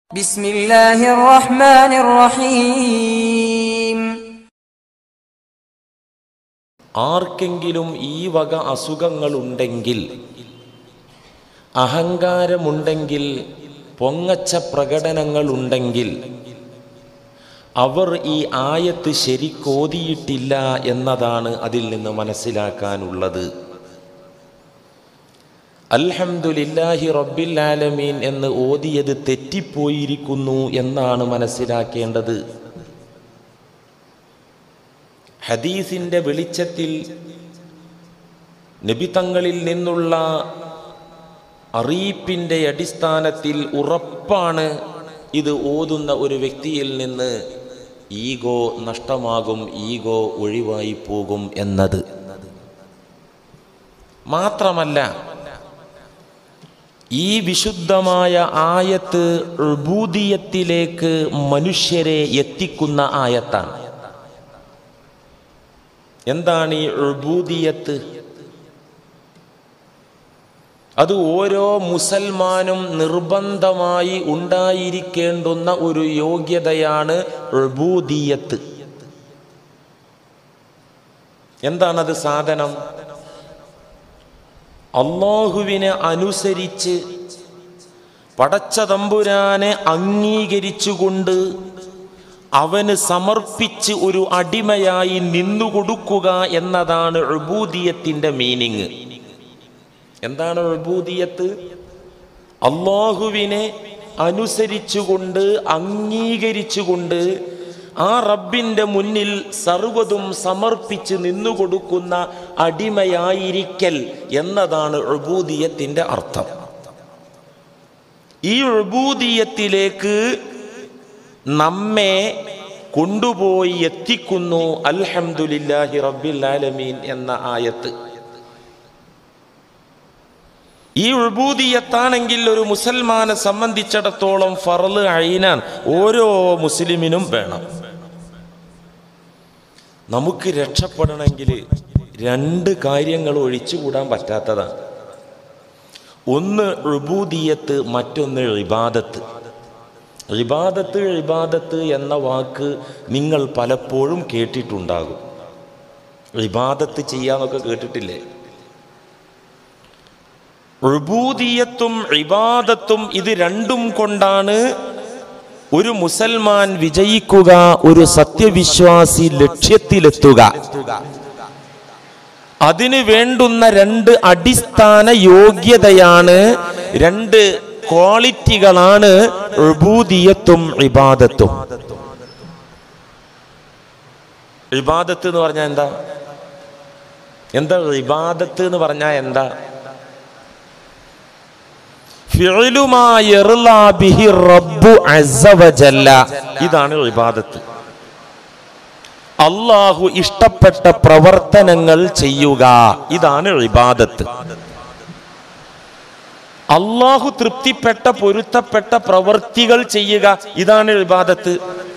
بسم الله الرحمن الرحيم ആർക്കെങ്കിലും ഈ വക അസുഖങ്ങളുണ്ടെങ്കിൽ അഹങ്കാരമുണ്ടെങ്കിൽ പൊങ്ങച്ച പ്രകടനങ്ങളുണ്ടെങ്കിൽ അവർ ഈ ആയത്ത് ശരിക്കോതിയിട്ടില്ല എന്നതാണ് അതിൽ നിന്ന് മനസ്സിലാക്കാനുള്ളത് അൽഹംദുലില്ലാഹി റബ്ബിൽ ആലമീൻ എന്ന് ഓതിയത് തെറ്റിപ്പോയിരിക്കുന്നു എന്നാണ് മനസ്സിലാക്കേണ്ടത് ഹദീസിൻ്റെ വെളിച്ചത്തിൽ നബിതങ്ങളിൽ നിന്നുള്ള അറിയിപ്പിൻ്റെ അടിസ്ഥാനത്തിൽ ഉറപ്പാണ് ഇത് ഓതുന്ന ഒരു വ്യക്തിയിൽ നിന്ന് ഈഗോ നഷ്ടമാകും ഈഗോ ഒഴിവായി പോകും എന്നത് മാത്രമല്ല ഈ വിശുദ്ധമായ ആയത്ത് ഉബൂദിയത്തിലേക്ക് മനുഷ്യരെ എത്തിക്കുന്ന ആയത്താണ് എന്താണ് ഈ ഉബൂദിയത്ത് അത് ഓരോ മുസൽമാനും നിർബന്ധമായി ഉണ്ടായിരിക്കേണ്ടുന്ന ഒരു യോഗ്യതയാണ് ഉബൂദിയത്ത് എന്താണത് സാധനം അള്ളാഹുവിനെ അനുസരിച്ച് പടച്ച തമ്പുരാനെ അംഗീകരിച്ചുകൊണ്ട് അവന് സമർപ്പിച്ച് ഒരു അടിമയായി നിന്നുകൊടുക്കുക എന്നതാണ് ഉബൂദിയത്തിൻ്റെ മീനിങ് എന്താണ് ഉബൂദിയത്ത് അള്ളാഹുവിനെ അനുസരിച്ചുകൊണ്ട് അംഗീകരിച്ചുകൊണ്ട് ആ റബ്ബിൻ്റെ മുന്നിൽ സർവതും സമർപ്പിച്ച് നിന്നുകൊടുക്കുന്ന അടിമയായിരിക്കൽ എന്നതാണ് ഉബൂദിയത്തിൻ്റെ അർത്ഥം ഈ ഉബൂദിയത്തിലേക്ക് നമ്മെ കൊണ്ടുപോയി എത്തിക്കുന്നു അൽഹംദുലില്ലാഹി റബ്ബിൽ ആലമീൻ എന്ന ആയത്ത് ഈ ഉൾബൂദിയത്താണെങ്കിൽ ഒരു മുസൽമാനെ സംബന്ധിച്ചിടത്തോളം ഫറല് അയിനാൻ ഓരോ മുസ്ലിമിനും വേണം നമുക്ക് രക്ഷപ്പെടണമെങ്കിൽ രണ്ട് കാര്യങ്ങൾ ഒഴിച്ചുകൂടാൻ പറ്റാത്തതാണ് ഒന്ന് ഉൾബൂദിയത്ത് മറ്റൊന്ന് ഇബാദത്ത് ഇബാദത്ത് ഇബാദത്ത് എന്ന വാക്ക് നിങ്ങൾ പലപ്പോഴും കേട്ടിട്ടുണ്ടാകും ഇബാദത്ത് ചെയ്യാന്നൊക്കെ കേട്ടിട്ടില്ലേ ഉബൂദിയത്തും ഇബാദത്തും ഇത് രണ്ടും കൊണ്ടാണ് ഒരു മുസൽമാൻ വിജയിക്കുക ഒരു സത്യവിശ്വാസി ലക്ഷ്യത്തിലെത്തുക അതിന് വേണ്ടുന്ന രണ്ട് അടിസ്ഥാന യോഗ്യതയാണ് രണ്ട് ക്വാളിറ്റികളാണ് ഉബൂദിയത്തും ഇബാദത്തും ഇബാദത്ത് എന്ന് പറഞ്ഞാൽ എന്താ എന്താ ഇബാദത്ത് എന്ന് പറഞ്ഞാൽ എന്താ ഇതാണ് ഇബാദത്ത് അള്ളാഹു ഇഷ്ടപ്പെട്ട പ്രവർത്തനങ്ങൾ ചെയ്യുക ഇതാണ് ഇബാദത്ത് അള്ളാഹു തൃപ്തിപ്പെട്ട പൊരുത്തപ്പെട്ട പ്രവർത്തികൾ ചെയ്യുക ഇതാണ് ഇബാദത്ത്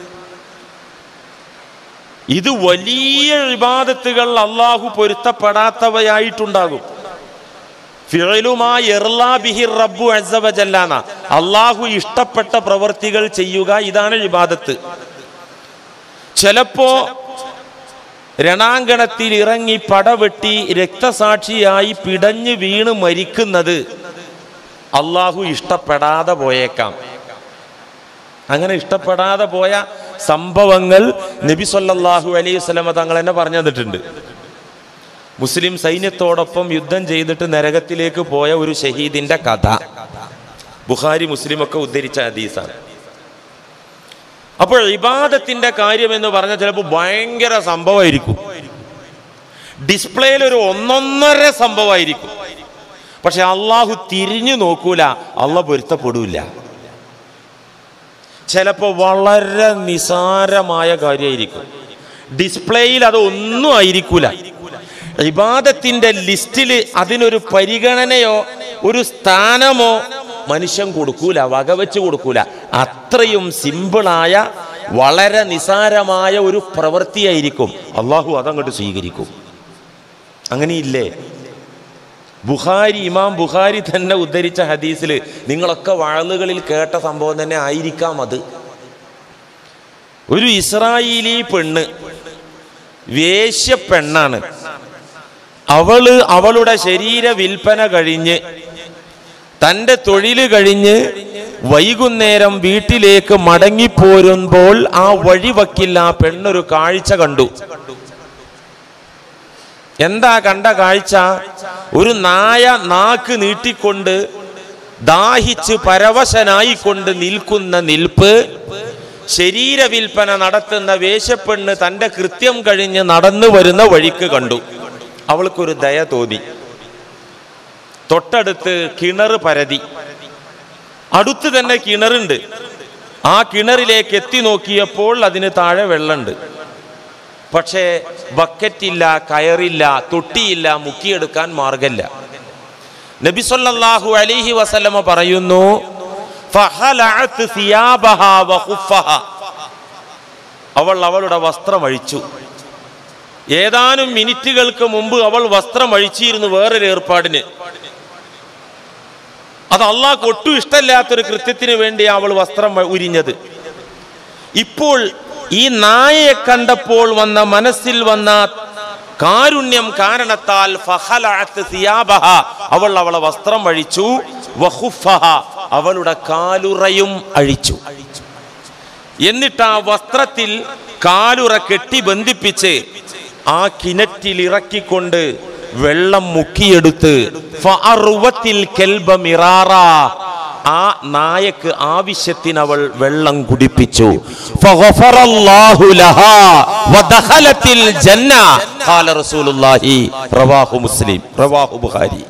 ഇത് വലിയ ഇബാദത്തുകൾ അള്ളാഹു പൊരുത്തപ്പെടാത്തവയായിട്ടുണ്ടാകും അള്ളാഹു ഇഷ്ടപ്പെട്ട പ്രവർത്തികൾ ചെയ്യുക ഇതാണ് ഇബാദത്ത് ചിലപ്പോ രണാങ്കണത്തിൽ ഇറങ്ങി പടവെട്ടി രക്തസാക്ഷിയായി പിടഞ്ഞു വീണ് മരിക്കുന്നത് അള്ളാഹു ഇഷ്ടപ്പെടാതെ പോയേക്കാം അങ്ങനെ ഇഷ്ടപ്പെടാതെ പോയ സംഭവങ്ങൾ നബി സല്ലാഹു അലൈഹി സ്വലമ തങ്ങൾ തന്നെ പറഞ്ഞു തന്നിട്ടുണ്ട് മുസ്ലിം സൈന്യത്തോടൊപ്പം യുദ്ധം ചെയ്തിട്ട് നരകത്തിലേക്ക് പോയ ഒരു ഷഹീദിന്റെ കഥ ബുഖാരി മുസ്ലിമൊക്കെ ഉദ്ധരിച്ച ഹദീസാണ് അപ്പോൾ ഇബാദത്തിന്റെ കാര്യം എന്ന് പറഞ്ഞാൽ ചിലപ്പോൾ ഭയങ്കര സംഭവമായിരിക്കും ഡിസ്പ്ലേയിൽ ഒരു ഒന്നൊന്നര സംഭവമായിരിക്കും പക്ഷെ അള്ളാഹു തിരിഞ്ഞു നോക്കൂല അള്ള പൊരുത്തപ്പെടൂല ചിലപ്പോൾ വളരെ നിസാരമായ കാര്യമായിരിക്കും ഡിസ്പ്ലേയിൽ അത് ഒന്നും ആയിരിക്കൂല ഇബാദത്തിന്റെ ലിസ്റ്റിൽ അതിനൊരു പരിഗണനയോ ഒരു സ്ഥാനമോ മനുഷ്യൻ കൊടുക്കൂല വകവെച്ച് കൊടുക്കൂല അത്രയും സിമ്പിളായ വളരെ നിസാരമായ ഒരു പ്രവൃത്തിയായിരിക്കും അള്ളാഹു അതങ്ങോട്ട് സ്വീകരിക്കും അങ്ങനെയില്ലേ ബുഖാരി ഇമാം ബുഖാരി തന്നെ ഉദ്ധരിച്ച ഹദീസിൽ നിങ്ങളൊക്കെ വാളുകളിൽ കേട്ട സംഭവം തന്നെ ആയിരിക്കാം അത് ഒരു ഇസ്രായേലി പെണ്ണ് വേശ്യ പെണ്ണാണ് അവള് അവളുടെ ശരീര വിൽപ്പന കഴിഞ്ഞ് തൻ്റെ തൊഴിൽ കഴിഞ്ഞ് വൈകുന്നേരം വീട്ടിലേക്ക് മടങ്ങിപ്പോരുമ്പോൾ ആ വഴിവക്കിൽ ആ പെണ്ണൊരു കാഴ്ച കണ്ടു എന്താ കണ്ട കാഴ്ച ഒരു നായ നാക്ക് നീട്ടിക്കൊണ്ട് ദാഹിച്ച് പരവശനായിക്കൊണ്ട് നിൽക്കുന്ന നിൽപ്പ് ശരീര വിൽപ്പന നടത്തുന്ന വേശപ്പെണ്ണ് തന്റെ കൃത്യം കഴിഞ്ഞ് നടന്നു വരുന്ന വഴിക്ക് കണ്ടു അവൾക്കൊരു ദയ തോന്നി തൊട്ടടുത്ത് കിണർ പരതി അടുത്ത് തന്നെ കിണറുണ്ട് ആ കിണറിലേക്ക് എത്തി നോക്കിയപ്പോൾ അതിന് താഴെ വെള്ളമുണ്ട് പക്ഷേ ബക്കറ്റില്ല കയറില്ല തൊട്ടിയില്ല മുക്കിയെടുക്കാൻ മാർഗമില്ല നബി സല്ലല്ലാഹു അലൈഹി വസല്ലമ പറയുന്നു ഫഹലഅത് സിയാബഹ വഖുഫഹ. അവൾ അവളുടെ വസ്ത്രം അഴിച്ചു ഏതാനും മിനിറ്റുകൾക്ക് മുമ്പ് അവൾ വസ്ത്രം അഴിച്ചിരുന്നു വേറൊരു ഏർപ്പാടിന് അത് അള്ളാഹ് ഒട്ടും ഇഷ്ടമില്ലാത്തൊരു കൃത്യത്തിന് വേണ്ടി അവൾ വസ്ത്രം ഉരിഞ്ഞത് ഇപ്പോൾ ഈ നായയെ കണ്ടപ്പോൾ വന്ന മനസ്സിൽ വന്ന കാരുണ്യം കാരണത്താൽ ഫഹലഅത്ത് സിയാബഹ അവൾ അവളെ വസ്ത്രം അഴിച്ചു വഖുഫഹ അവളുടെ കാലുറയും അഴിച്ചു എന്നിട്ട് ആ വസ്ത്രത്തിൽ കാലുറ കെട്ടി ബന്ധിപ്പിച്ച് ആ കിണറ്റിൽ ഇറക്കിക്കൊണ്ട് വെള്ളം മുക്കിയെടുത്ത് ഫഅറുവത്തിൽ കെൽബ മിറാറ ആ നായക്ക് ആവശ്യത്തിന് അവൾ വെള്ളം കുടിപ്പിച്ചു ഫഗഫറല്ലാഹു ലഹാ വദഖലത്തിൽ ജന്ന ഖാല റസൂലുള്ളാഹി റവാഹു മുസ്ലിം റവാഹു ബുഖാരി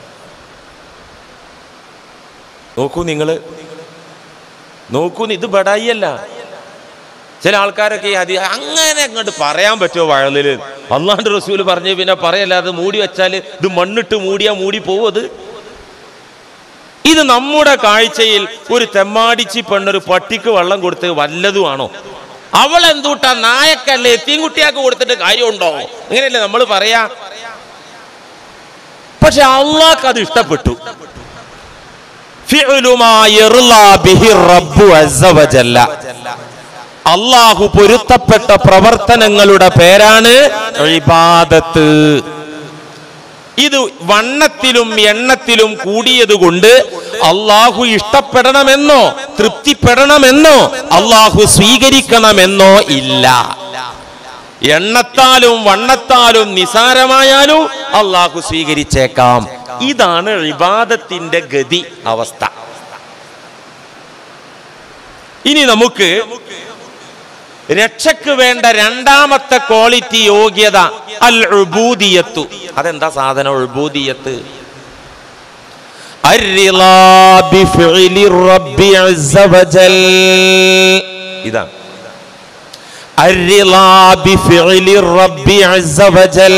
നോക്കൂ നിങ്ങൾ നോക്കൂ ഇത് ബടായിയല്ല ചില ആൾക്കാരൊക്കെ ഈ അതി അങ്ങനെ അങ്ങോട്ട് പറയാൻ പറ്റുമോ വഴലില് അള്ളാണ്ട് റസൂല് പറഞ്ഞു പിന്നെ പറയല്ലാതെ മൂടി വെച്ചാൽ ഇത് മണ്ണിട്ട് മൂടിയാ മൂടി പോവും അത് ഇത് നമ്മുടെ കാഴ്ചയിൽ ഒരു തെമ്മാടിച്ചി പെണ്ണൊരു പട്ടിക്ക് വെള്ളം കൊടുത്ത് വല്ലതുമാണോ അവൾ എന്തൂട്ടാ നായക്കല്ലേ എത്തിയും കൊടുത്തിട്ട് കാര്യമുണ്ടോ അങ്ങനെയല്ലേ നമ്മൾ പറയാ പക്ഷെ അള്ളാഹ് അത് ഇഷ്ടപ്പെട്ടു ഫിഉലു മാ യർലാ ബിഹി റബ്ബു അസ്സ വജല്ല. അള്ളാഹു പൊരുത്തപ്പെട്ട പ്രവർത്തനങ്ങളുടെ പേരാണ് ഇബാദത്ത് ഇത് വണ്ണത്തിലും എണ്ണത്തിലും കൂടിയതുകൊണ്ട് അള്ളാഹു ഇഷ്ടപ്പെടണമെന്നോ തൃപ്തിപ്പെടണമെന്നോ അള്ളാഹു സ്വീകരിക്കണമെന്നോ ഇല്ല എണ്ണത്താലും വണ്ണത്താലും നിസാരമായാലും അള്ളാഹു സ്വീകരിച്ചേക്കാം ഇതാണ് ഇബാദത്തിന്റെ ഗതി അവസ്ഥ ഇനി നമുക്ക് രക്ഷക്ക് വേണ്ട രണ്ടാമത്തെ ക്വാളിറ്റി യോഗ്യത അൽ ഉബൂദിയത്തു അതെന്താ സാധനം ഉബൂദിയത്ത് الرضا بفعل الرب عز وجل ഇതാണ് الرضا بفعل الرب عز وجل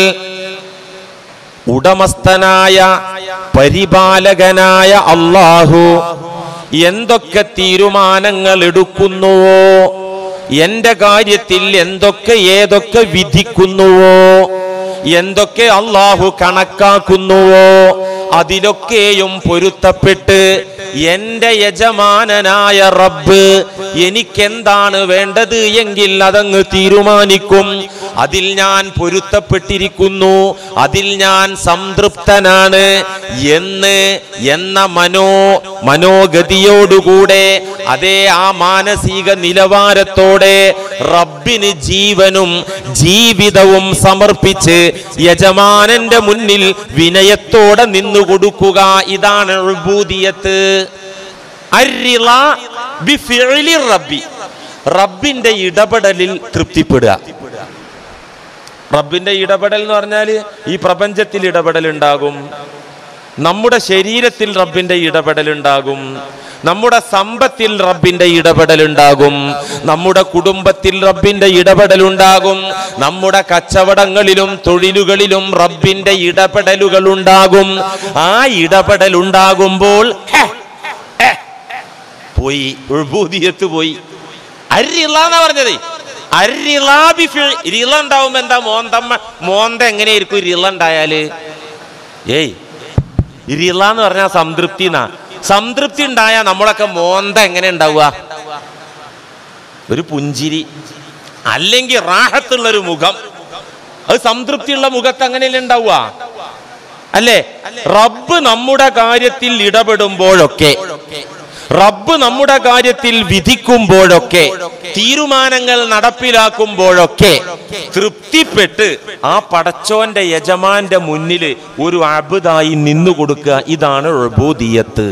ഉടമസ്ഥനായ പരിപാലകനായ അള്ളാഹു എന്തൊക്കെ തീരുമാനങ്ങൾ എടുക്കുന്നുവോ എന്റെ കാര്യത്തിൽ എന്തൊക്കെ ഏതൊക്കെ വിധിക്കുന്നുവോ എന്തൊക്കെ അള്ളാഹു കണക്കാക്കുന്നുവോ അതിലൊക്കെയും പൊരുത്തപ്പെട്ട് എന്റെ യജമാനനായ റബ്ബ് എനിക്കെന്താണ് വേണ്ടത് എങ്കിൽ അതങ്ങ് തീരുമാനിക്കും അതിൽ ഞാൻ പൊരുത്തപ്പെട്ടിരിക്കുന്നു അതിൽ ഞാൻ സംതൃപ്തനാണ് എന്ന് എന്ന മനോ മനോഗതിയോടുകൂടെ അതേ ആ മാനസിക നിലവാരത്തോടെ റബ്ബിന് ജീവനും ജീവിതവും സമർപ്പിച്ച് യജമാനന്റെ മുന്നിൽ വിനയത്തോടെ നിന്നു കൊടുക്കുക ഇതാണ് ഉൾബൂദിയത്ത് അർറിള ബിഫിഇലി റബ്ബി റബ്ബിന്റെ ഇടപെടലിൽ തൃപ്തിപ്പെടുക റബ്ബിന്റെ ഇടപെടൽ എന്ന് പറഞ്ഞാൽ ഈ പ്രപഞ്ചത്തിൽ ഇടപെടൽ ഉണ്ടാകും നമ്മുടെ ശരീരത്തിൽ റബ്ബിന്റെ ഇടപെടൽ ഉണ്ടാകും നമ്മുടെ സമ്പത്തിൽ റബ്ബിന്റെ ഇടപെടൽ ഉണ്ടാകും നമ്മുടെ കുടുംബത്തിൽ റബ്ബിന്റെ ഇടപെടൽ ഉണ്ടാകും നമ്മുടെ കച്ചവടങ്ങളിലും തൊഴിലുകളിലും റബ്ബിന്റെ ഇടപെടലുകൾ ഉണ്ടാകും ആ ഇടപെടൽ ഉണ്ടാകുമ്പോൾ ഹേ, ഹേ, പോയി ഉൾബൂതിയത്ത് പോയി അരിള എന്നാ പറഞ്ഞത് അരിള ഉണ്ടാവുമ്പോ എന്താ മോന്തമ്മ മോന്ത എങ്ങനെയായിരിക്കും റിള ഉണ്ടായാല് ഏയ് ഇരിള എന്ന് പറഞ്ഞാൽ സംതൃപ്തി എന്നാ സംതൃപ്തി ഉണ്ടായാൽ നമ്മളൊക്കെ മോന്ത എങ്ങനെ ഉണ്ടാവുക ഒരു പുഞ്ചിരി അല്ലെങ്കിൽ റാഹത്തുള്ള ഒരു മുഖം അത് സംതൃപ്തിയുള്ള മുഖത്ത് അങ്ങനെയല്ലേ ഉണ്ടാവുക അല്ലേ റബ്ബ് നമ്മുടെ കാര്യത്തിൽ ഇടപെടുമ്പോഴൊക്കെ റബ്ബ് നമ്മുടെ കാര്യത്തിൽ വിധിക്കുമ്പോഴൊക്കെ തീരുമാനങ്ങൾ നടപ്പിലാക്കുമ്പോഴൊക്കെ തൃപ്തിപ്പെട്ട് ആ പടച്ചോന്റെ യജമാന്റെ മുന്നിൽ ഒരു അബുദായി നിന്നു കൊടുക്കുക ഇതാണ് ഉബൂദിയത്ത്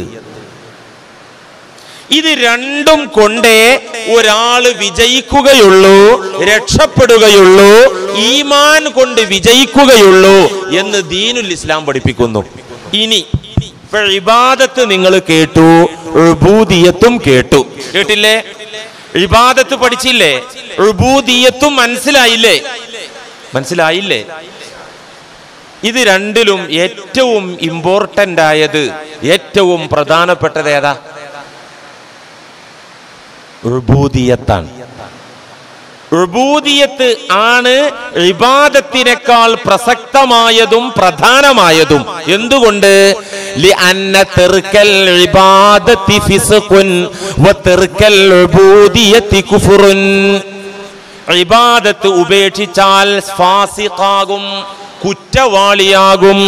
ഇത് രണ്ടും കൊണ്ടേ ഒരാള് വിജയിക്കുകയുള്ളൂ രക്ഷപ്പെടുകയുള്ളൂ ഈമാൻ കൊണ്ട് വിജയിക്കുകയുള്ളൂ എന്ന് ദീനുൽ ഇസ്ലാം പഠിപ്പിക്കുന്നു ഇനി ഇപ്പൊ ഇബാദത്ത് നിങ്ങൾ കേട്ടു ഉബൂദിയത്തും കേട്ടു കേട്ടില്ലേ ഇബാദത്ത് പഠിച്ചില്ലേ ഉബൂദിയത്തും മനസ്സിലായില്ലേ മനസ്സിലായില്ലേ ഇത് രണ്ടിലും ഏറ്റവും ഇമ്പോർട്ടന്റ് ആയത് ഏറ്റവും പ്രധാനപ്പെട്ടത് ഏതാ ഉബൂദിയത്താണ് ഉബൂദിയത്ത് ആണ് ഇബാദത്തിനേക്കാൾ പ്രസക്തമായതും പ്രധാനമായതും എന്തുകൊണ്ട് لأن ترك العبادة فسق وترك العبودية كفر ഇബാദത്ത് ഉപേക്ഷിച്ചാൽ ഫാസിഖാകും കുറ്റവാളിയാകും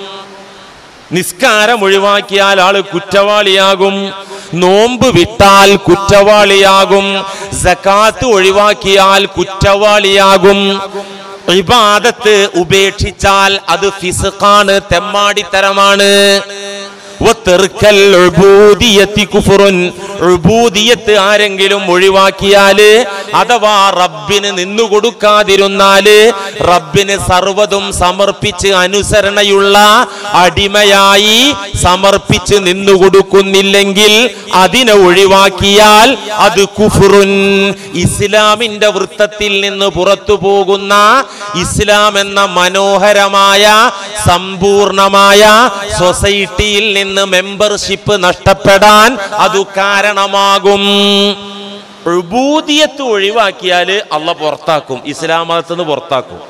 നിസ്കാരം ഒഴിവാക്കിയാൽ ആള് കുറ്റവാളിയാകും നോമ്പ് വിട്ടാൽ കുറ്റവാളിയാകും സക്കാത്ത് ഒഴിവാക്കിയാൽ കുറ്റവാളിയാകും ഇബാദത്ത് ഉപേക്ഷിച്ചാൽ അത് ഫിസുഖാണ് തെമ്മാടിത്തരമാണ് വത്തെറുക്കൽ ഉബൂദിയത്തി കുഫുറുൻ. ഉബൂദിയത്ത് ആരെങ്കിലും ഒഴിവാക്കിയാല് അഥവാ റബ്ബിന് നിന്നു കൊടുക്കാതിരുന്നാല് റബ്ബിന് സർവ്വതും സമർപ്പിച്ച് അനുസരണയുള്ള അടിമയായി സമർപ്പിച്ച് നിന്നു കൊടുക്കുന്നില്ലെങ്കിൽ അതിനെ ഒഴിവാക്കിയാൽ അത് കുഫുറുൻ ഇസ്ലാമിന്റെ വൃത്തത്തിൽ നിന്ന് പുറത്തു പോകുന്ന ഇസ്ലാം എന്ന മനോഹരമായ സമ്പൂർണമായ സൊസൈറ്റിയിൽ നിന്ന് മെമ്പർഷിപ്പ് നഷ്ടപ്പെടാൻ അത് കാരണമാകും ഉബൂദിയത്ത് ഒഴിവാക്കിയാൽ അള്ള പുറത്താക്കും ഇസ്ലാം മതത്തിൽ നിന്ന് പുറത്താക്കും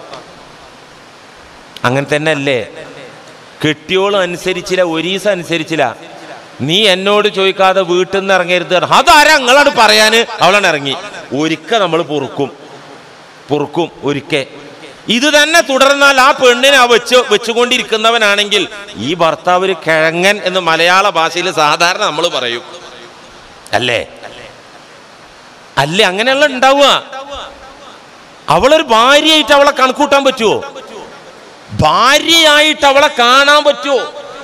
അങ്ങനെ തന്നെ അല്ലേ കെട്ടിയോളും അനുസരിച്ചില്ല ഒരീസ അനുസരിച്ചില്ല നീ എന്നോട് ചോദിക്കാതെ വീട്ടിൽ നിന്ന് ഇറങ്ങരുത് പറഞ്ഞു. അതാരാ നിങ്ങളോട് പറയാന് അവളാണ് ഇറങ്ങി ഒരിക്ക നമ്മൾ പൊറുക്കും പൊറുക്കും ഒരിക്കെ ഇത് തന്നെ തുടർന്നാൽ ആ പെണ്ണിനെ ആ വെച്ച് വെച്ചുകൊണ്ടിരിക്കുന്നവനാണെങ്കിൽ ഈ ഭർത്താവ് ഒരു കിഴങ്ങൻ എന്ന് മലയാള ഭാഷയിൽ സാധാരണ നമ്മൾ പറയും അല്ലേ അല്ലേ അങ്ങനെയുള്ള ഉണ്ടാവുക അവളൊരു ഭാര്യയായിട്ട് അവളെ കണക്കൂട്ടാൻ പറ്റുമോ ഭാര്യയായിട്ട് അവളെ കാണാൻ പറ്റുമോ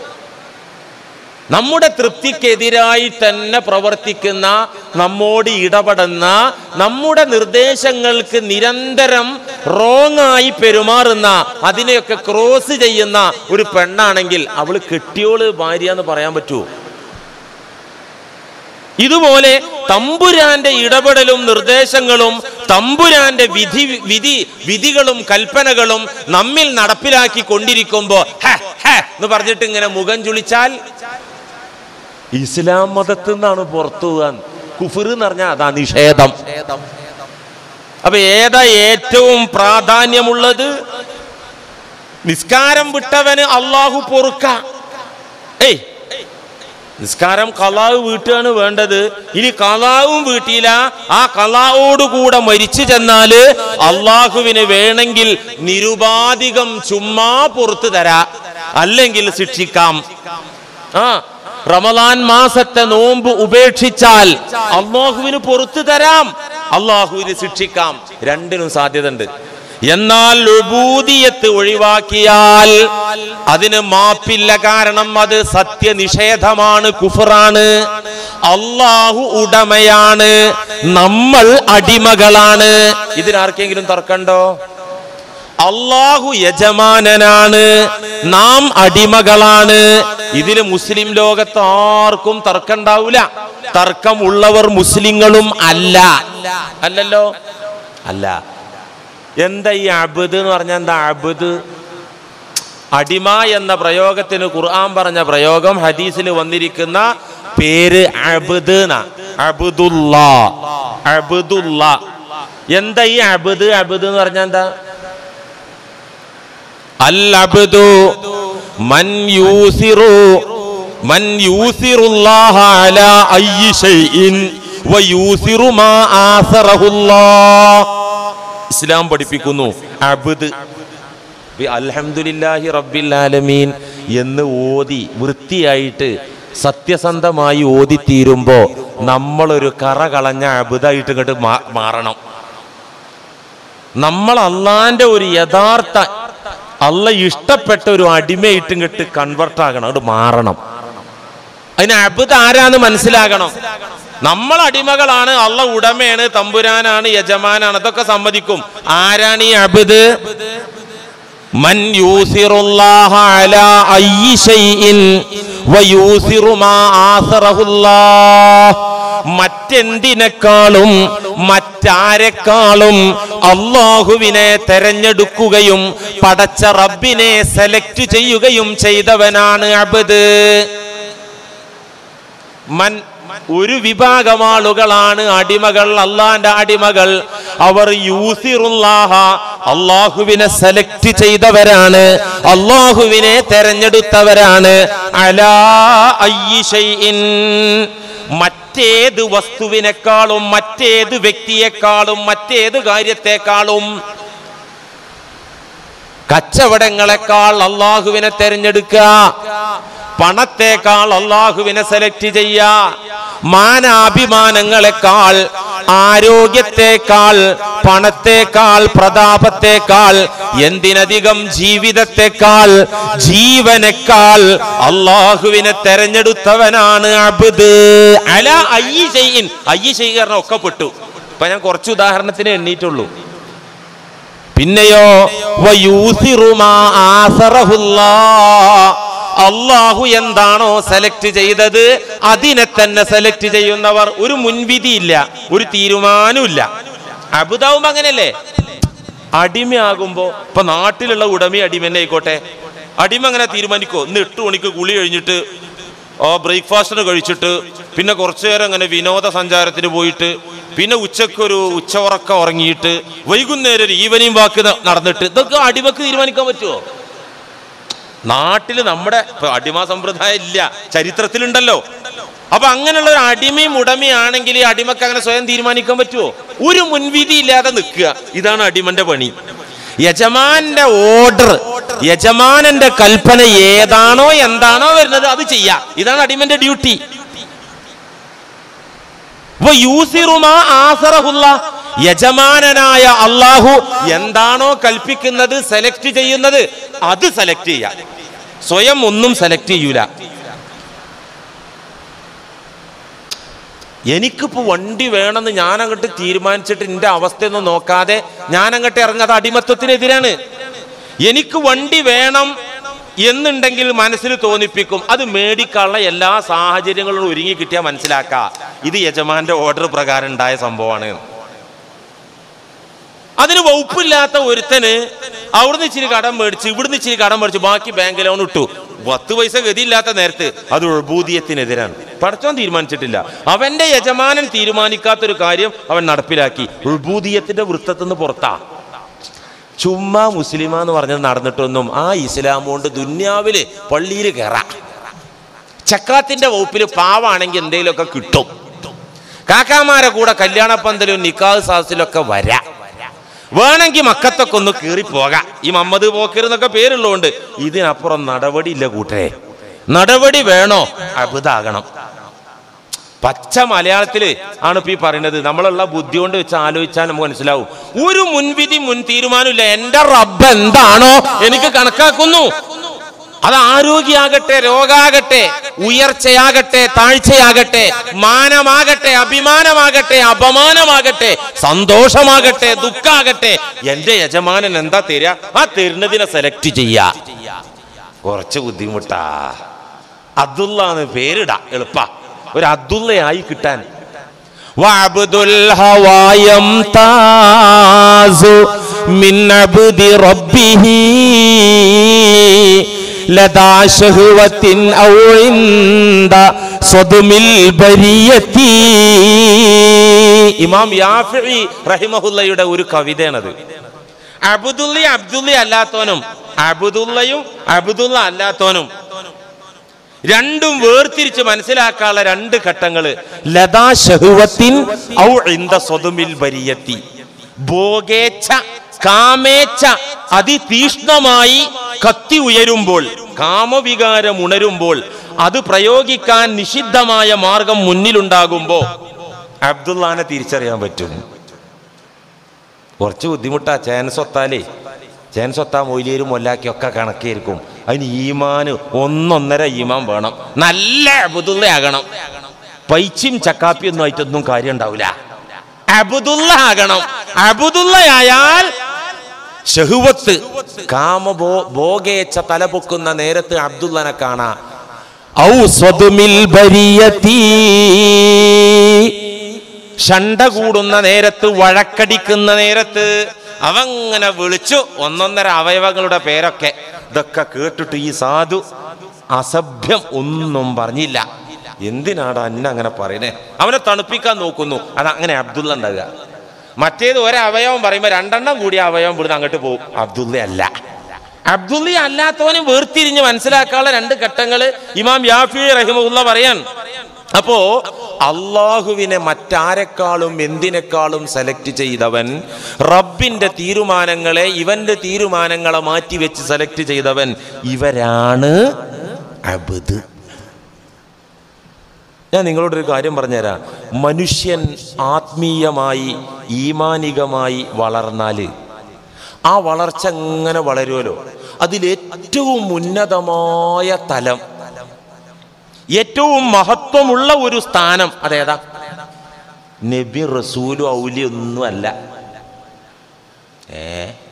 നമ്മുടെ തൃപ്തിക്കെതിരായി തന്നെ പ്രവർത്തിക്കുന്ന നമ്മോട് ഇടപെടുന്ന നമ്മുടെ നിർദ്ദേശങ്ങൾക്ക് നിരന്തരം റോങ് ആയി പെരുമാറുന്ന അതിനെയൊക്കെ ക്രോസ് ചെയ്യുന്ന ഒരു പെണ്ണാണെങ്കിൽ അവള് കെട്ടിയോള് ഭാര്യ എന്ന് പറയാൻ പറ്റുമോ ഇതുപോലെ തമ്പുരാന്റെ ഇടപെടലും നിർദ്ദേശങ്ങളും തമ്പുരാന്റെ വിധി വിധി വിധികളും കൽപ്പനകളും നമ്മിൽ നടപ്പിലാക്കി കൊണ്ടിരിക്കുമ്പോ ഹ, ഹ എന്ന് പറഞ്ഞിട്ട് ഇങ്ങനെ മുഖം ചുളിച്ചാൽ ഇസ്ലാം മതത്തിൽ നിന്നാണ് പുറത്തു പോകാൻ കുഫിർ എന്ന് പറഞ്ഞാൽ അതാ നിഷേധം അപ്പൊ ഏതാ ഏറ്റവും പ്രാധാന്യമുള്ളത് നിസ്കാരം വിട്ടവന് അള്ളാഹു പൊറുക്ക ഏയ് നിസ്കാരം കലാവ് വീട്ടുകയാണ് വേണ്ടത് ഇനി കലാവും വീട്ടിയില്ല ആ കലാവോടുകൂടെ മരിച്ചു ചെന്നാല് അള്ളാഹുവിന് വേണമെങ്കിൽ നിരുപാധികം ചുമ്മാ പുറത്തു തരാ അല്ലെങ്കിൽ ശിക്ഷിക്കാം ആ റമദാൻ മാസത്തെ നോമ്പ് ഉപേക്ഷിച്ചാൽ അള്ളാഹുവിന് പുറത്തു തരാം അള്ളാഹുവിന് ശിക്ഷിക്കാം രണ്ടിനും സാധ്യത ഉണ്ട് എന്നാൽ ഉബൂദിയത്ത് ഒഴിവാക്കിയാൽ അതിന് മാപ്പില്ല കാരണം അത് സത്യനിഷേധമാണ് കുഫറാണ് അള്ളാഹു ഉടമയാണ് നമ്മൾ അടിമകളാണ് ഇതിനാർക്കെങ്കിലും തർക്കണ്ടോ അള്ളാഹു യജമാനനാണ് നാം അടിമകളാണ് ഇതിൽ മുസ്ലിം ലോകത്ത് ആർക്കും തർക്കണ്ടാവൂല തർക്കം ഉള്ളവർ മുസ്ലിങ്ങളും അല്ല അല്ലല്ലോ അല്ല എന്താ ഈ അബുദ് എന്ന് പറഞ്ഞാൽ എന്താ അബുദ് അടിമ എന്ന പ്രയോഗത്തിന് ഖുർആൻ പറഞ്ഞ പ്രയോഗം ഹദീസിൽ വന്നിരിക്കുന്ന പേര് അബുദ് അബുദുല്ല അബുദുല്ല എന്താ ഈ അബുദ് അബുദ് എന്ന് പറഞ്ഞാൽ എന്താ അൽ അബ്ദു മൻ യൂസിറു മൻ യൂസിറുല്ലാഹ അലാ അയ്യി ഷൈഇൻ വയൂസിറു മാ ആസറഹുല്ലാഹ് ഇസ്ലാം പഠിപ്പിക്കുന്നു അബ്ദ് ബി അൽഹംദുലില്ലാഹി റബ്ബിൽ ആലമീൻ എന്ന് ഓതി വൃത്തിയായിട്ട് സത്യസന്ധമായി ഓതിത്തീരുമ്പോ നമ്മളൊരു കറ കളഞ്ഞ അബുദായിട്ട് ഇങ്ങോട്ട് മാ- മാറണം നമ്മൾ അള്ളാന്റെ ഒരു യഥാർത്ഥ അള്ള ഇഷ്ടപ്പെട്ട ഒരു അടിമയിട്ട് ഇങ്ങോട്ട് കൺവെർട്ട് ആകണം അങ്ങോട്ട് മാറണം അതിന് അബുദ് ആരാന്ന് മനസ്സിലാകണം നമ്മൾ അടിമകളാണ് അള്ള ഉടമയാണ് തമ്പുരാനാണ് യജമാനാണ് അതൊക്കെ സമ്മതിക്കും ആരാണ് ഈ അബുദ് മൻ യൂസിറുല്ലാഹ അലാ അയ്യി ഷൈഇൻ വയൂസിറു മാ ആസറഹുല്ലാഹ് മറ്റെന്തിനേക്കാളും മറ്റാരെക്കാളും അള്ളാഹുവിനെ തെരഞ്ഞെടുക്കുകയും പടച്ച റബ്ബിനെ സെലക്ട് ചെയ്യുകയും ചെയ്തവനാണ് അബദ് മൻ ഒരു വിഭാഗം ആളുകളാണ് അടിമകൾ അള്ളാന്റെ അടിമകൾ അവർ യൂസിറുല്ലാഹ അള്ളാഹുവിനെ സെലക്ട് ചെയ്തവരാണ് അള്ളാഹുവിനെ തെരഞ്ഞെടുത്തവരാണ് അലാ അയ്യി ഷൈഇൻ മറ്റേത് വസ്തുവിനേക്കാളും മറ്റേത് വ്യക്തിയെക്കാളും മറ്റേത് കാര്യത്തെക്കാളും കച്ചവടങ്ങളെക്കാൾ അള്ളാഹുവിനെ തെരഞ്ഞെടുക്കുക പണത്തേക്കാൾ അള്ളാഹുവിനെ സെലക്ട് ചെയ്യുക മാനാഭിമാനങ്ങളെക്കാൾ ആരോഗ്യത്തെക്കാൾ പണത്തേക്കാൾ പ്രതാപത്തേക്കാൾ എന്തിനധികം ജീവിതത്തെക്കാൾ ജീവനേക്കാൾ അള്ളാഹുവിനെ തെരഞ്ഞെടുത്തവനാണ് അബ്ദ് അല അയ്യി ചെയ്യിൻ അയ്യി ചെയ്യുക ഒക്കെ പെട്ടു ഇപ്പൊ ഞാൻ കുറച്ച് ഉദാഹരണത്തിന് എണ്ണീറ്റുള്ളൂ പിന്നെയോ വയൂസിറു മാ ആസറഹുല്ലാ. അള്ളാഹു എന്താണോ സെലക്ട് ചെയ്തത് അതിനെ തന്നെ സെലക്ട് ചെയ്യുന്നവർ ഒരു മുൻവിധിയില്ല ഒരു തീരുമാനമില്ല അബുദാവുമ്പോ അങ്ങനെയല്ലേ അടിമയാകുമ്പോ ഇപ്പൊ നാട്ടിലുള്ള ഉടമ അടിമ തന്നെ ആയിക്കോട്ടെ അടിമ അങ്ങനെ തീരുമാനിക്കോ ഇന്ന് എട്ട് മണിക്ക് കുളി കഴിഞ്ഞിട്ട് ഓ ബ്രേക്ക്ഫാസ്റ്റിന് കഴിച്ചിട്ട് പിന്നെ കുറച്ചു നേരം അങ്ങനെ വിനോദസഞ്ചാരത്തിന് പോയിട്ട് പിന്നെ ഉച്ചക്ക് ഒരു ഉച്ചയുറക്കം ഉറങ്ങിയിട്ട് വൈകുന്നേരം ഒരു ഈവനിങ് വാക്ക് ന- നടന്നിട്ട് ഇതൊക്കെ അടിമക്ക് തീരുമാനിക്കാൻ പറ്റുമോ നാട്ടിൽ നമ്മുടെ ഇപ്പൊ അടിമ സമ്പ്രദായം ഇല്ല ചരിത്രത്തിലുണ്ടല്ലോ അപ്പൊ അങ്ങനെയുള്ള ഒരു അടിമയും ഉടമയാണെങ്കിൽ ഈ അടിമക്ക് അങ്ങനെ സ്വയം തീരുമാനിക്കാൻ പറ്റുമോ ഒരു മുൻവിധി ഇല്ലാതെ നിൽക്കുക ഇതാണ് അടിമന്റെ പണി യജമാന്റെ ഓർഡർ യജമാനന്റെ കൽപ്പന ഏതാണോ എന്താണോ വരുന്നത് അത് ചെയ്യാ ഇതാണ് അടിമന്റെ ഡ്യൂട്ടി വ യൂസിറുമാ ആസറഹുല്ല. യജമാനനായ അള്ളാഹു എന്താണോ കൽപ്പിക്കുന്നത് സെലക്ട് ചെയ്യുന്നത് അത് സെലക്ട് ചെയ്യാം സ്വയം ഒന്നും സെലക്ട് ചെയ്യൂല എനിക്കിപ്പോ വണ്ടി വേണമെന്ന് ഞാൻ അങ്ങോട്ട് തീരുമാനിച്ചിട്ട് എന്റെ അവസ്ഥയൊന്നും നോക്കാതെ ഞാൻ അങ്ങോട്ട് ഇറങ്ങാതെ അടിമത്വത്തിനെതിരാണ് എനിക്ക് വണ്ടി വേണം എന്നുണ്ടെങ്കിൽ മനസ്സിൽ തോന്നിപ്പിക്കും അത് മേടിക്കാനുള്ള എല്ലാ സാഹചര്യങ്ങളും ഒരുങ്ങി കിട്ടിയാൽ മനസ്സിലാക്ക ഇത് യജമാന്റെ ഓർഡർ പ്രകാരം ഉണ്ടായ സംഭവമാണ് അതിന് വകുപ്പില്ലാത്ത ഒരുത്തന് അവിടുന്ന് ഇച്ചിരി കടം മേടിച്ച് ഇവിടുന്ന് ഇച്ചിരി കടം മേടിച്ച് ബാക്കി ബാങ്ക് ലോൺ ഇട്ടു പത്ത് പൈസ ഗതിയില്ലാത്ത നേരത്ത് അത് ഉൾബൂതിയത്തിനെതിരാണ് പടച്ചോൻ തീരുമാനിച്ചിട്ടില്ല അവന്റെ യജമാനൻ തീരുമാനിക്കാത്തൊരു കാര്യം അവൻ നടപ്പിലാക്കി ഉൾബൂതിയത്തിന്റെ വൃത്തത്തിന്ന് പുറത്താ ചുമ്മാ മുസ്ലിമ എന്ന് പറഞ്ഞത് നടന്നിട്ടൊന്നും ആ ഇസ്ലാം കൊണ്ട് ദുന്യാവില് പള്ളിയിൽ കയറാം ചക്കാത്തിന്റെ വകുപ്പിൽ പാവാണെങ്കിൽ എന്തെങ്കിലുമൊക്കെ കിട്ടും കാക്കാമാരെ കൂടെ കല്യാണ പന്തലും നിക്കാഹ് സാഹസിലൊക്കെ വരാം വേണമെങ്കിൽ മക്കത്തൊക്കെ ഒന്ന് കീറി പോകാം ഈ മമ്മദ് പോക്കർ എന്നൊക്കെ പേരുള്ളതുകൊണ്ട് ഇതിനപ്പുറം നടപടി ഇല്ല കൂട്ടരെ നടപടി വേണോ അബുദാകണം പച്ച മലയാളത്തില് ആണ് ഇപ്പൊ ഈ പറയുന്നത് നമ്മളുള്ള ബുദ്ധി കൊണ്ട് വെച്ച് ആലോചിച്ചാൽ നമുക്ക് മനസ്സിലാവും ഒരു മുൻവിധി മുൻ തീരുമാനമില്ല എന്റെ റബ്ബ് എന്താണോ എനിക്ക് കണക്കാക്കുന്നു അത് ആരോഗ്യാകട്ടെ രോഗാകട്ടെ ഉയർച്ചയാകട്ടെ താഴ്ചയാകട്ടെ മാനമാകട്ടെ അഭിമാനമാകട്ടെ അപമാനമാകട്ടെ സന്തോഷമാകട്ടെ ദുഃഖാകട്ടെ എന്റെ യജമാനൻ എന്താ തരിക ആ തരുന്നതിനെ സെലക്ട് ചെയ്യാ കുറച്ച് ബുദ്ധിമുട്ടാ അബ്ദുള്ള എന്ന് പേരിടാ എളുപ്പ ഒരു അബ്ദുള്ളയായി കിട്ടാൻ وعبد الهوى يمتاز من عبد ربه لدى شهوة أو عند صدم البرية ഇമാം യാഫി റഹിമഹുല്ലയുടെ ഒരു കവിതയാണത് അബുദുള്ള അബ്ദുള്ള അല്ലാത്തോനും അബുദുള്ളയും അബുദുള്ള അല്ലാത്തോനും രണ്ടും വേർതിരിച്ച് മനസ്സിലാക്കാനുള്ള രണ്ട് ഘട്ടങ്ങള് ലതാ ഷഹുവത്തിൻ ഔ ഇന്ദ സ്വതുമിൽ ബരിയത്തി ഭോഗേച്ഛ കാമേച്ഛ അതിതീഷ്ണമായി കത്തി ഉയരുമ്പോൾ കാമവികാരം ഉണരുമ്പോൾ അത് പ്രയോഗിക്കാൻ നിഷിദ്ധമായ മാർഗം മുന്നിലുണ്ടാകുമ്പോ അബ്ദുല്ലാനെ തിരിച്ചറിയാൻ പറ്റും കുറച്ച് ബുദ്ധിമുട്ടാ ചേന സ്വത്താലേ ചേന സ്വത്താ മൊയിലേരും മൊല്ലാക്കിയൊക്കെ കണക്കായിരിക്കും അതിന് ഈമാന് ഒന്നൊന്നര ഈമാൻ വേണം നല്ല അബുദുള്ളയാകണം പൈച്ചും ചക്കാപ്പിയൊന്നും ആയിട്ടൊന്നും കാര്യം ഉണ്ടാവില്ല അബുദുള്ള ആകണം അബുദുള്ളയായാൽ ഷഹുവത്ത് കാമബോ ഭോഗേച്ഛ തലപൊക്കുന്ന നേരത്ത് അബ്ദുള്ളനെ കാണാ ഔ സ്വതുമിൽ ബരിയത്തി ഷണ്ട കൂടുന്ന നേരത്ത് വഴക്കടിക്കുന്ന നേരത്ത് അവങ്ങനെ വിളിച്ചു ഒന്നൊന്നര അവയവങ്ങളുടെ പേരൊക്കെ ഇതൊക്കെ കേട്ടിട്ട് ഈ സാധു അസഭ്യം ഒന്നും പറഞ്ഞില്ല എന്തിനാടാ അന്ന അങ്ങനെ പറയണേ അവനെ തണുപ്പിക്കാൻ നോക്കുന്നു അത് അങ്ങനെ അബ്ദുള്ള ഉണ്ടാകുക മറ്റേത് ഒരവയവം പറയുമ്പോൾ രണ്ടെണ്ണം കൂടി അവയവം ഇവിടുന്ന് അങ്ങോട്ട് പോകും അബ്ദുള്ള അല്ല അബ്ദുള്ള അല്ലാത്തവനും വേർതിരിഞ്ഞ് മനസ്സിലാക്കാനുള്ള രണ്ട് ഘട്ടങ്ങള് ഇമാം യാഫി റഹിമുള്ള പറയാൻ അപ്പോ അള്ളാഹുവിനെ മറ്റാരെക്കാളും എന്തിനേക്കാളും സെലക്ട് ചെയ്തവൻ റബ്ബിന്റെ തീരുമാനങ്ങളെ ഇവന്റെ തീരുമാനങ്ങളെ മാറ്റി വെച്ച് സെലക്ട് ചെയ്തവൻ ഇവരാണ് അബദ് ഞാൻ നിങ്ങളോടൊരു കാര്യം പറഞ്ഞുതരാം മനുഷ്യൻ ആത്മീയമായി ഈമാനികമായി വളർന്നാല് ആ വളർച്ച എങ്ങനെ വളരുമല്ലോ അതിലേറ്റവും ഉന്നതമായ തലം ഏറ്റവും മഹത്വമുള്ള ഒരു സ്ഥാനം അതേതാ നബി റസൂലും ഔലിയൊന്നും അല്ല ഏ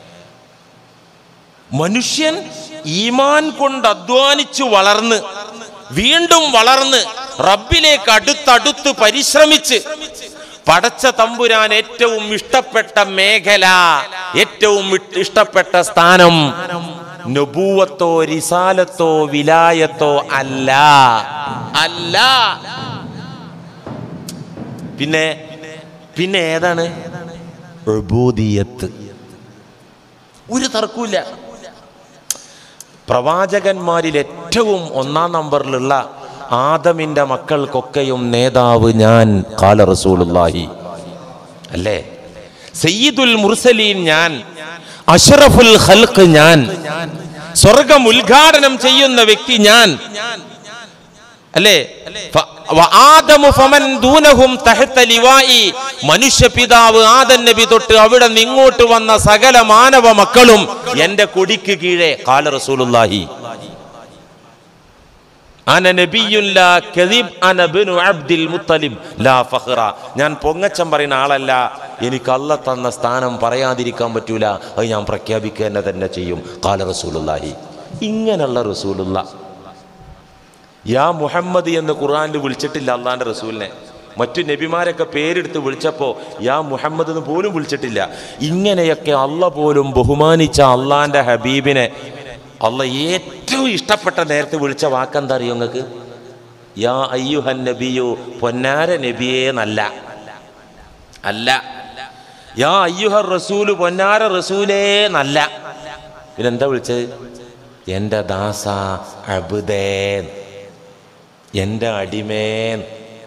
മനുഷ്യൻ ഈമാൻ കൊണ്ട് അധ്വാനിച്ചു വളർന്ന് വീണ്ടും വളർന്ന് റബ്ബിലേക്ക് അടുത്തടുത്ത് പരിശ്രമിച്ച് പടച്ച തമ്പുരാൻ ഏറ്റവും ഇഷ്ടപ്പെട്ട മേഖല ഏറ്റവും ഇട്ട് ഇഷ്ടപ്പെട്ട സ്ഥാനം നബൂവത്തോ റിസാലത്തോ വിലായത്തോ അല്ല അല്ല പിന്നെ പിന്നെ ഏതാണ് ഉബൂദിയത്ത് ഒരു തർക്കമില്ല പ്രവാചകന്മാരിൽ ഏറ്റവും ഒന്നാം നമ്പറിലുള്ള ആദമിന്റെ മക്കൾക്കൊക്കെയും നേതാവ് ഞാൻ കാല റസൂലുള്ളാഹി അല്ലേ സയ്യിദുൽ മുർസലീൻ ഞാൻ അഷറഫുൽ ഖൽഖ് ഞാൻ സ്വർഗം ഉദ്ഘാടനം ചെയ്യുന്ന വ്യക്തി ഞാൻ അല്ലേ ഫ- വ ആദമു ഫമൻ ദൂനഹും തഹത്ത ലിവായി മനുഷ്യ പിതാവ് ആദൻ നബി തൊട്ട് അവിടെ നിങ്ങോട്ട് വന്ന സകല മാനവ മക്കളും എന്റെ കൊടിക്ക് കീഴെ കാല റസൂലുള്ളാഹി അന നബിയുൻ ലാ കദിബ് അന ബിനു അബ്ദിൽ മുത്തലിബ് ലാ ഫഖ്റ ഞാൻ പൊങ്ങച്ചം പറയുന്ന ആളല്ല എനിക്ക് അല്ല തന്ന സ്ഥാനം പറയാതിരിക്കാൻ പറ്റൂല അത് ഞാൻ പ്രഖ്യാപിക്കുക തന്നെ തന്നെ ചെയ്യും കാല റസൂലുള്ളാഹി ഇങ്ങനെയുള്ള റസൂലുള്ള യാ മുഹമ്മദ് എന്ന് ഖുർആനിൽ വിളിച്ചിട്ടില്ല അള്ളാന്റെ റസൂലിനെ മറ്റു നബിമാരൊക്കെ പേരെടുത്ത് വിളിച്ചപ്പോൾ യാ മുഹമ്മദ് എന്ന് പോലും വിളിച്ചിട്ടില്ല ഇങ്ങനെയൊക്കെ അല്ല പോലും ബഹുമാനിച്ച അള്ളാന്റെ ഹബീബിനെ അല്ല ഏറ്റവും ഇഷ്ടപ്പെട്ട നേരത്തെ വിളിച്ച വാക്കെന്താ അറിയോ നിങ്ങൾക്ക് യാ അയ്യുഹൻ നബിയു പൊന്നാര നബിയേ എന്നല്ല അല്ല യാ അയ്യുഹ റസൂല് പൊന്നാര റസൂലേ എന്നല്ല പിന്നെന്താ വിളിച്ചത് എൻ്റെ ദാസ അബുദേ എൻ്റെ അടിമേൻ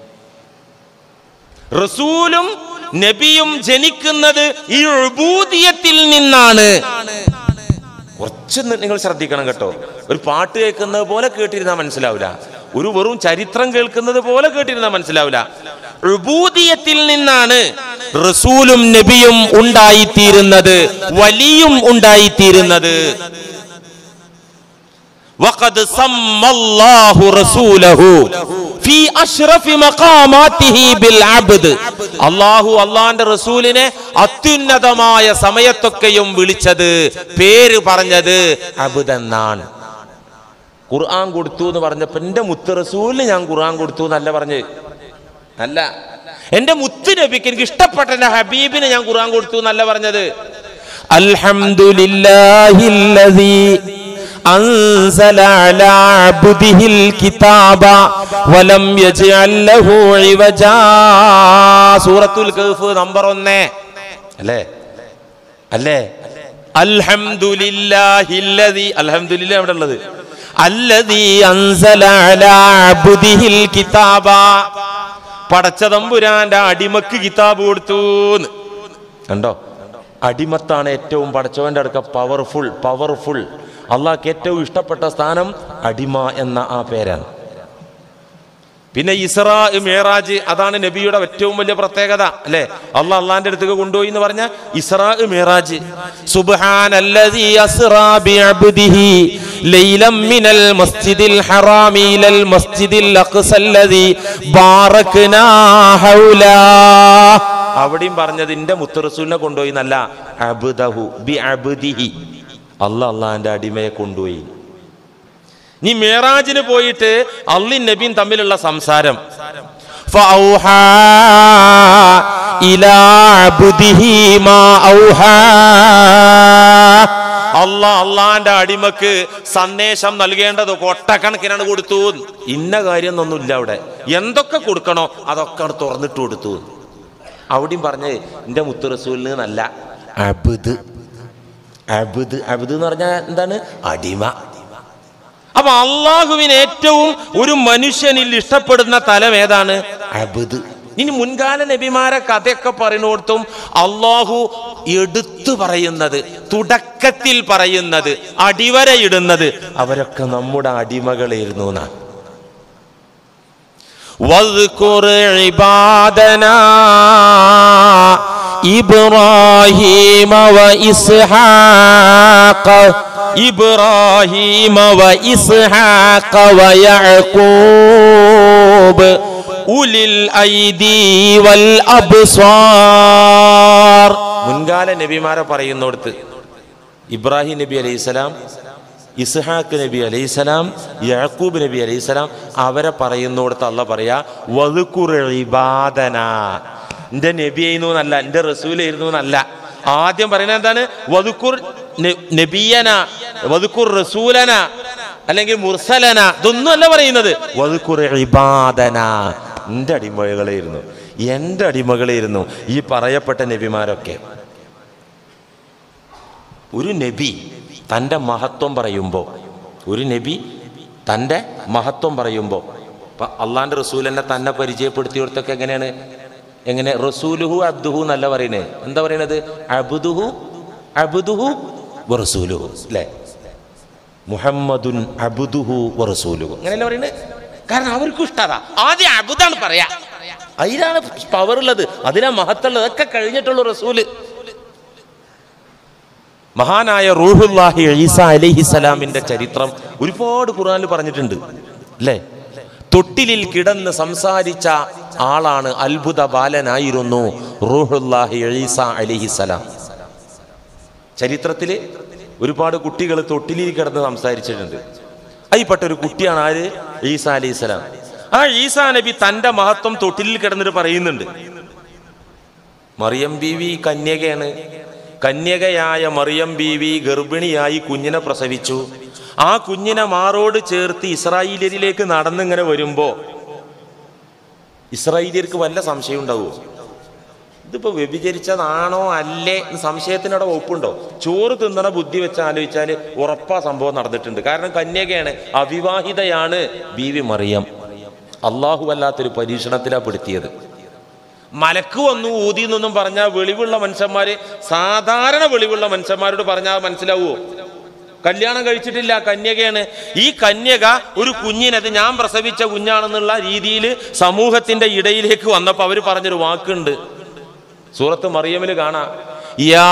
റസൂലും നബിയും ജനിക്കുന്നത് ഈ ഉബൂദിയത്തിൽ നിന്നാണ് കുറച്ച് നി- നിങ്ങൾ ശ്രദ്ധിക്കണം കേട്ടോ ഒരു പാട്ട് കേൾക്കുന്നത് പോലെ കേട്ടിരുന്നാൽ മനസ്സിലാവില്ല ഒരു വെറും ചരിത്രം കേൾക്കുന്നത് പോലെ കേട്ടിരുന്നാൽ മനസ്സിലാവില്ല ഉബൂദിയത്തിൽ നിന്നാണ് റസൂലും നബിയും ഉണ്ടായിത്തീരുന്നത് വലിയും ഉണ്ടായിത്തീരുന്നത് وقد سمى الله رسوله في أشرف مقاماته بالعبد അള്ളാഹു അള്ളാന്റെ റസൂലിനെ അത്യുന്നതമായ സമയത്തൊക്കെയും വിളിച്ചത് പേര് പറഞ്ഞത് അബുദെന്നാണ് ഖുർആൻ കൊടുത്തു എന്ന് പറഞ്ഞപ്പോ എന്റെ മുത്ത് റസൂലിന് ഞാൻ ഖുർആൻ കൊടുത്തു എന്നല്ല പറഞ്ഞ് അല്ല എന്റെ മുത്ത് നബിക്ക് എനിക്ക് ഇഷ്ടപ്പെട്ട എന്റെ ഹബീബിന് ഞാൻ ഖുർആൻ കൊടുത്തു എന്നല്ല പറഞ്ഞത് അൽഹംദുലില്ലാഹില്ലദീ أنزل على عبده الكتاب ولم يجعل له عوجا സൂറത്തുൽ കഹ്ഫ് നമ്പർ ഒന്ന് അല്ലേ അല്ലേ അൽഹംദുലില്ലാഹില്ലദി അൽഹംദുലില്ല എവിടെ ഉള്ളത് അല്ലദീ അൻസല അലാ അബ്ദിഹിൽ കിതാബ പടച്ച തമ്പുരാന്റെ അടിമക്ക് കിതാബ് കൊടുത്തു കണ്ടോ അടിമത്താണ് ഏറ്റവും പടച്ചവന്റെ അടുക്ക പവർഫുൾ പവർഫുൾ അള്ളാഹ്ക്ക് ഏറ്റവും ഇഷ്ടപ്പെട്ട സ്ഥാനം അടിമ എന്ന ആ പേരാണ് പിന്നെ ഇസ്രാ മേറാജ് അതാണ് നബിയുടെ ഏറ്റവും വലിയ പ്രത്യേകത അല്ലെ അള്ളാഹ് അള്ളാന്റെ അടുത്തേക്ക് കൊണ്ടുപോയി എന്ന് പറഞ്ഞ ഇസ്രാ മേറാജ് സുബ്ഹാനല്ലദീ അസ്റാ ബിഅബ്ദിഹി ലൈലം മിനൽ മസ്ജിദിൽ ഹറാമി ഇലൽ മസ്ജിദിൽ അഖ്സല്ലദീ ബാറക്നാ ഹൗലാ അവിടെയും പറഞ്ഞത് എന്റെ മുത്തറസൂലിനെ കൊണ്ടുപോയി എന്നല്ല അബ്ദഹു ബി അബ്ദിഹി അള്ളാഹ് അള്ളാന്റെ അടിമയെ കൊണ്ടുപോയി നീ മേറാജിന് പോയിട്ട് അള്ളിൻ നബിയും തമ്മിലുള്ള സംസാരം ഫൗഹാ ഇലാ അബ്ദിഹി മാ ഔഹാ. അള്ളാ അള്ളാന്റെ അടിമക്ക് സന്ദേശം നൽകേണ്ടത് കൊട്ടക്കണക്കിനാണ് കൊടുത്തു ഇന്ന കാര്യം ഒന്നുമില്ല അവിടെ എന്തൊക്കെ കൊടുക്കണോ അതൊക്കെ അവിടെ തുറന്നിട്ട് കൊടുത്തു അവിടെയും പറഞ്ഞ് എൻ്റെ മുത്ത് റസൂലിന് നല്ല അബുദ് അബുദ് അബുദ് എന്ന് പറഞ്ഞാൽ എന്താണ് അടിമ അപ്പൊ അള്ളാഹുവിന് ഏറ്റവും ഒരു മനുഷ്യനിൽ ഇഷ്ടപ്പെടുന്ന തലം ഏതാണ് അബുദ് ഇനി മുൻകാല നബിമാരെ കഥയൊക്കെ പറയുന്നിടത്തും അള്ളാഹു എടുത്തു പറയുന്നത് തുടക്കത്തിൽ പറയുന്നത് അടിവരയിടുന്നത് അവരൊക്കെ നമ്മുടെ അടിമകളായിരുന്നു എന്നാണ് واذكر عبادنا إبراهيم وإسحاق إبراهيم وإسحاق ويعقوب أولي الأيدي والأبصار മുൻകാല നബിമാരെ പറയുന്നിടത്ത് ഇബ്രാഹിം നബി അലൈഹിസ്സലാം ഇസ്ഹാഖ് നബി അലൈഹിസ്സലാം യാക്കൂബ് നബി അലൈഹിസ്സലാം അവരെ പറയുന്നിടത്ത് അല്ല പറയാ വതുക്കുർ ഇബാദന എൻ്റെ നബിയായിരുന്നു എന്നല്ല എൻ്റെ റസൂലായിരുന്നു എന്നല്ല ആദ്യം പറയുന്നത് എന്താണ് വതുക്കുർ ന- നബിയന വതുക്കുർ റസൂലന അല്ലെങ്കിൽ മുർസലന ഇതൊന്നും അല്ല പറയുന്നത് വതുക്കുർ ഇബാദന എൻ്റെ അടിമകളായിരുന്നു എൻ്റെ അടിമകളായിരുന്നു ഈ പറയപ്പെട്ട നബിമാരൊക്കെ ഒരു നബി തൻ്റെ മഹത്വം പറയുമ്പോൾ ഒരു നബി തൻ്റെ മഹത്വം പറയുമ്പോൾ ഇപ്പം അള്ളാൻ്റെ റസൂൽ എന്നെ തന്നെ പരിചയപ്പെടുത്തി കൊടുത്തൊക്കെ എങ്ങനെയാണ് എങ്ങനെ റസൂലുഹു അബ്ദുഹു എന്നല്ല പറയുന്നത് എന്താ പറയണത് അബുദുഹു അബുദുഹു റസൂലുഹു അല്ലേ മുഹമ്മദുൻ അബുദുഹു റസൂലുഹു അങ്ങനെയല്ല പറയുന്നത് കാരണം അവർക്കും ഇഷ്ടതാ ആദ്യം അബുദാണ് പറയാ അതിലാണ് പവർ ഉള്ളത് അതിനാ മഹത്തുള്ളത് അതൊക്കെ കഴിഞ്ഞിട്ടുള്ള റസൂല് മഹാനായ റൂഹുല്ലാഹി ഈസ അലൈഹിസലാമിന്റെ ചരിത്രം ഒരുപാട് ഖുർആനിൽ പറഞ്ഞിട്ടുണ്ട് അല്ലേ തൊട്ടിലിൽ കിടന്ന് സംസാരിച്ച ആളാണ് അത്ഭുത ബാലനായിരുന്നു റൂഹുല്ലാഹി ഈസ അലൈഹിസലാം ചരിത്രത്തിൽ ഒരുപാട് കുട്ടികൾ തൊട്ടിലിൽ കിടന്ന് സംസാരിച്ചിട്ടുണ്ട് അതിൽപ്പെട്ട ഒരു കുട്ടിയാണ് ആര് ഈസ അലൈഹിസലാം ആ ഈസാ നബി തന്റെ മഹത്വം തൊട്ടിലിൽ കിടന്നിട്ട് പറയുന്നുണ്ട് മറിയം ബീവി കന്യകയാണ് കന്യകയായ മറിയം ബീവി ഗർഭിണിയായി കുഞ്ഞിനെ പ്രസവിച്ചു ആ കുഞ്ഞിനെ മാറോട് ചേർത്ത് ഇസ്രായേലിലേക്ക് നടന്നിങ്ങനെ വരുമ്പോ ഇസ്രായേലിയർക്ക് വല്ല സംശയം ഉണ്ടാവുമോ ഇതിപ്പോ വ്യഭിചരിച്ചതാണോ അല്ലേ എന്ന് സംശയത്തിനവിടെ ഒപ്പുണ്ടോ ചോറ് തിന്നണ ബുദ്ധി വെച്ച് ആലോചിച്ചാൽ ഉറപ്പാ സംഭവം നടന്നിട്ടുണ്ട് കാരണം കന്യകയാണ് അവിവാഹിതയാണ് ബീവി മറിയം അള്ളാഹു അല്ലാത്തൊരു പരീക്ഷണത്തിലാ പെടുത്തിയത് മലക്ക് വന്നു ഊതി എന്നൊന്നും പറഞ്ഞാൽ വെളിവുള്ള മനുഷ്യന്മാര് സാധാരണ വെളിവുള്ള മനുഷ്യന്മാരോട് പറഞ്ഞാൽ മനസ്സിലാവുമോ കല്യാണം കഴിച്ചിട്ടില്ല കന്യകയാണ് ഈ കന്യക ഒരു കുഞ്ഞിനത് ഞാൻ പ്രസവിച്ച കുഞ്ഞാണെന്നുള്ള രീതിയിൽ സമൂഹത്തിന്റെ ഇടയിലേക്ക് വന്നപ്പോൾ അവർ പറഞ്ഞൊരു വാക്കുണ്ട് സൂറത്ത് മറിയമിൽ കാണാം യാ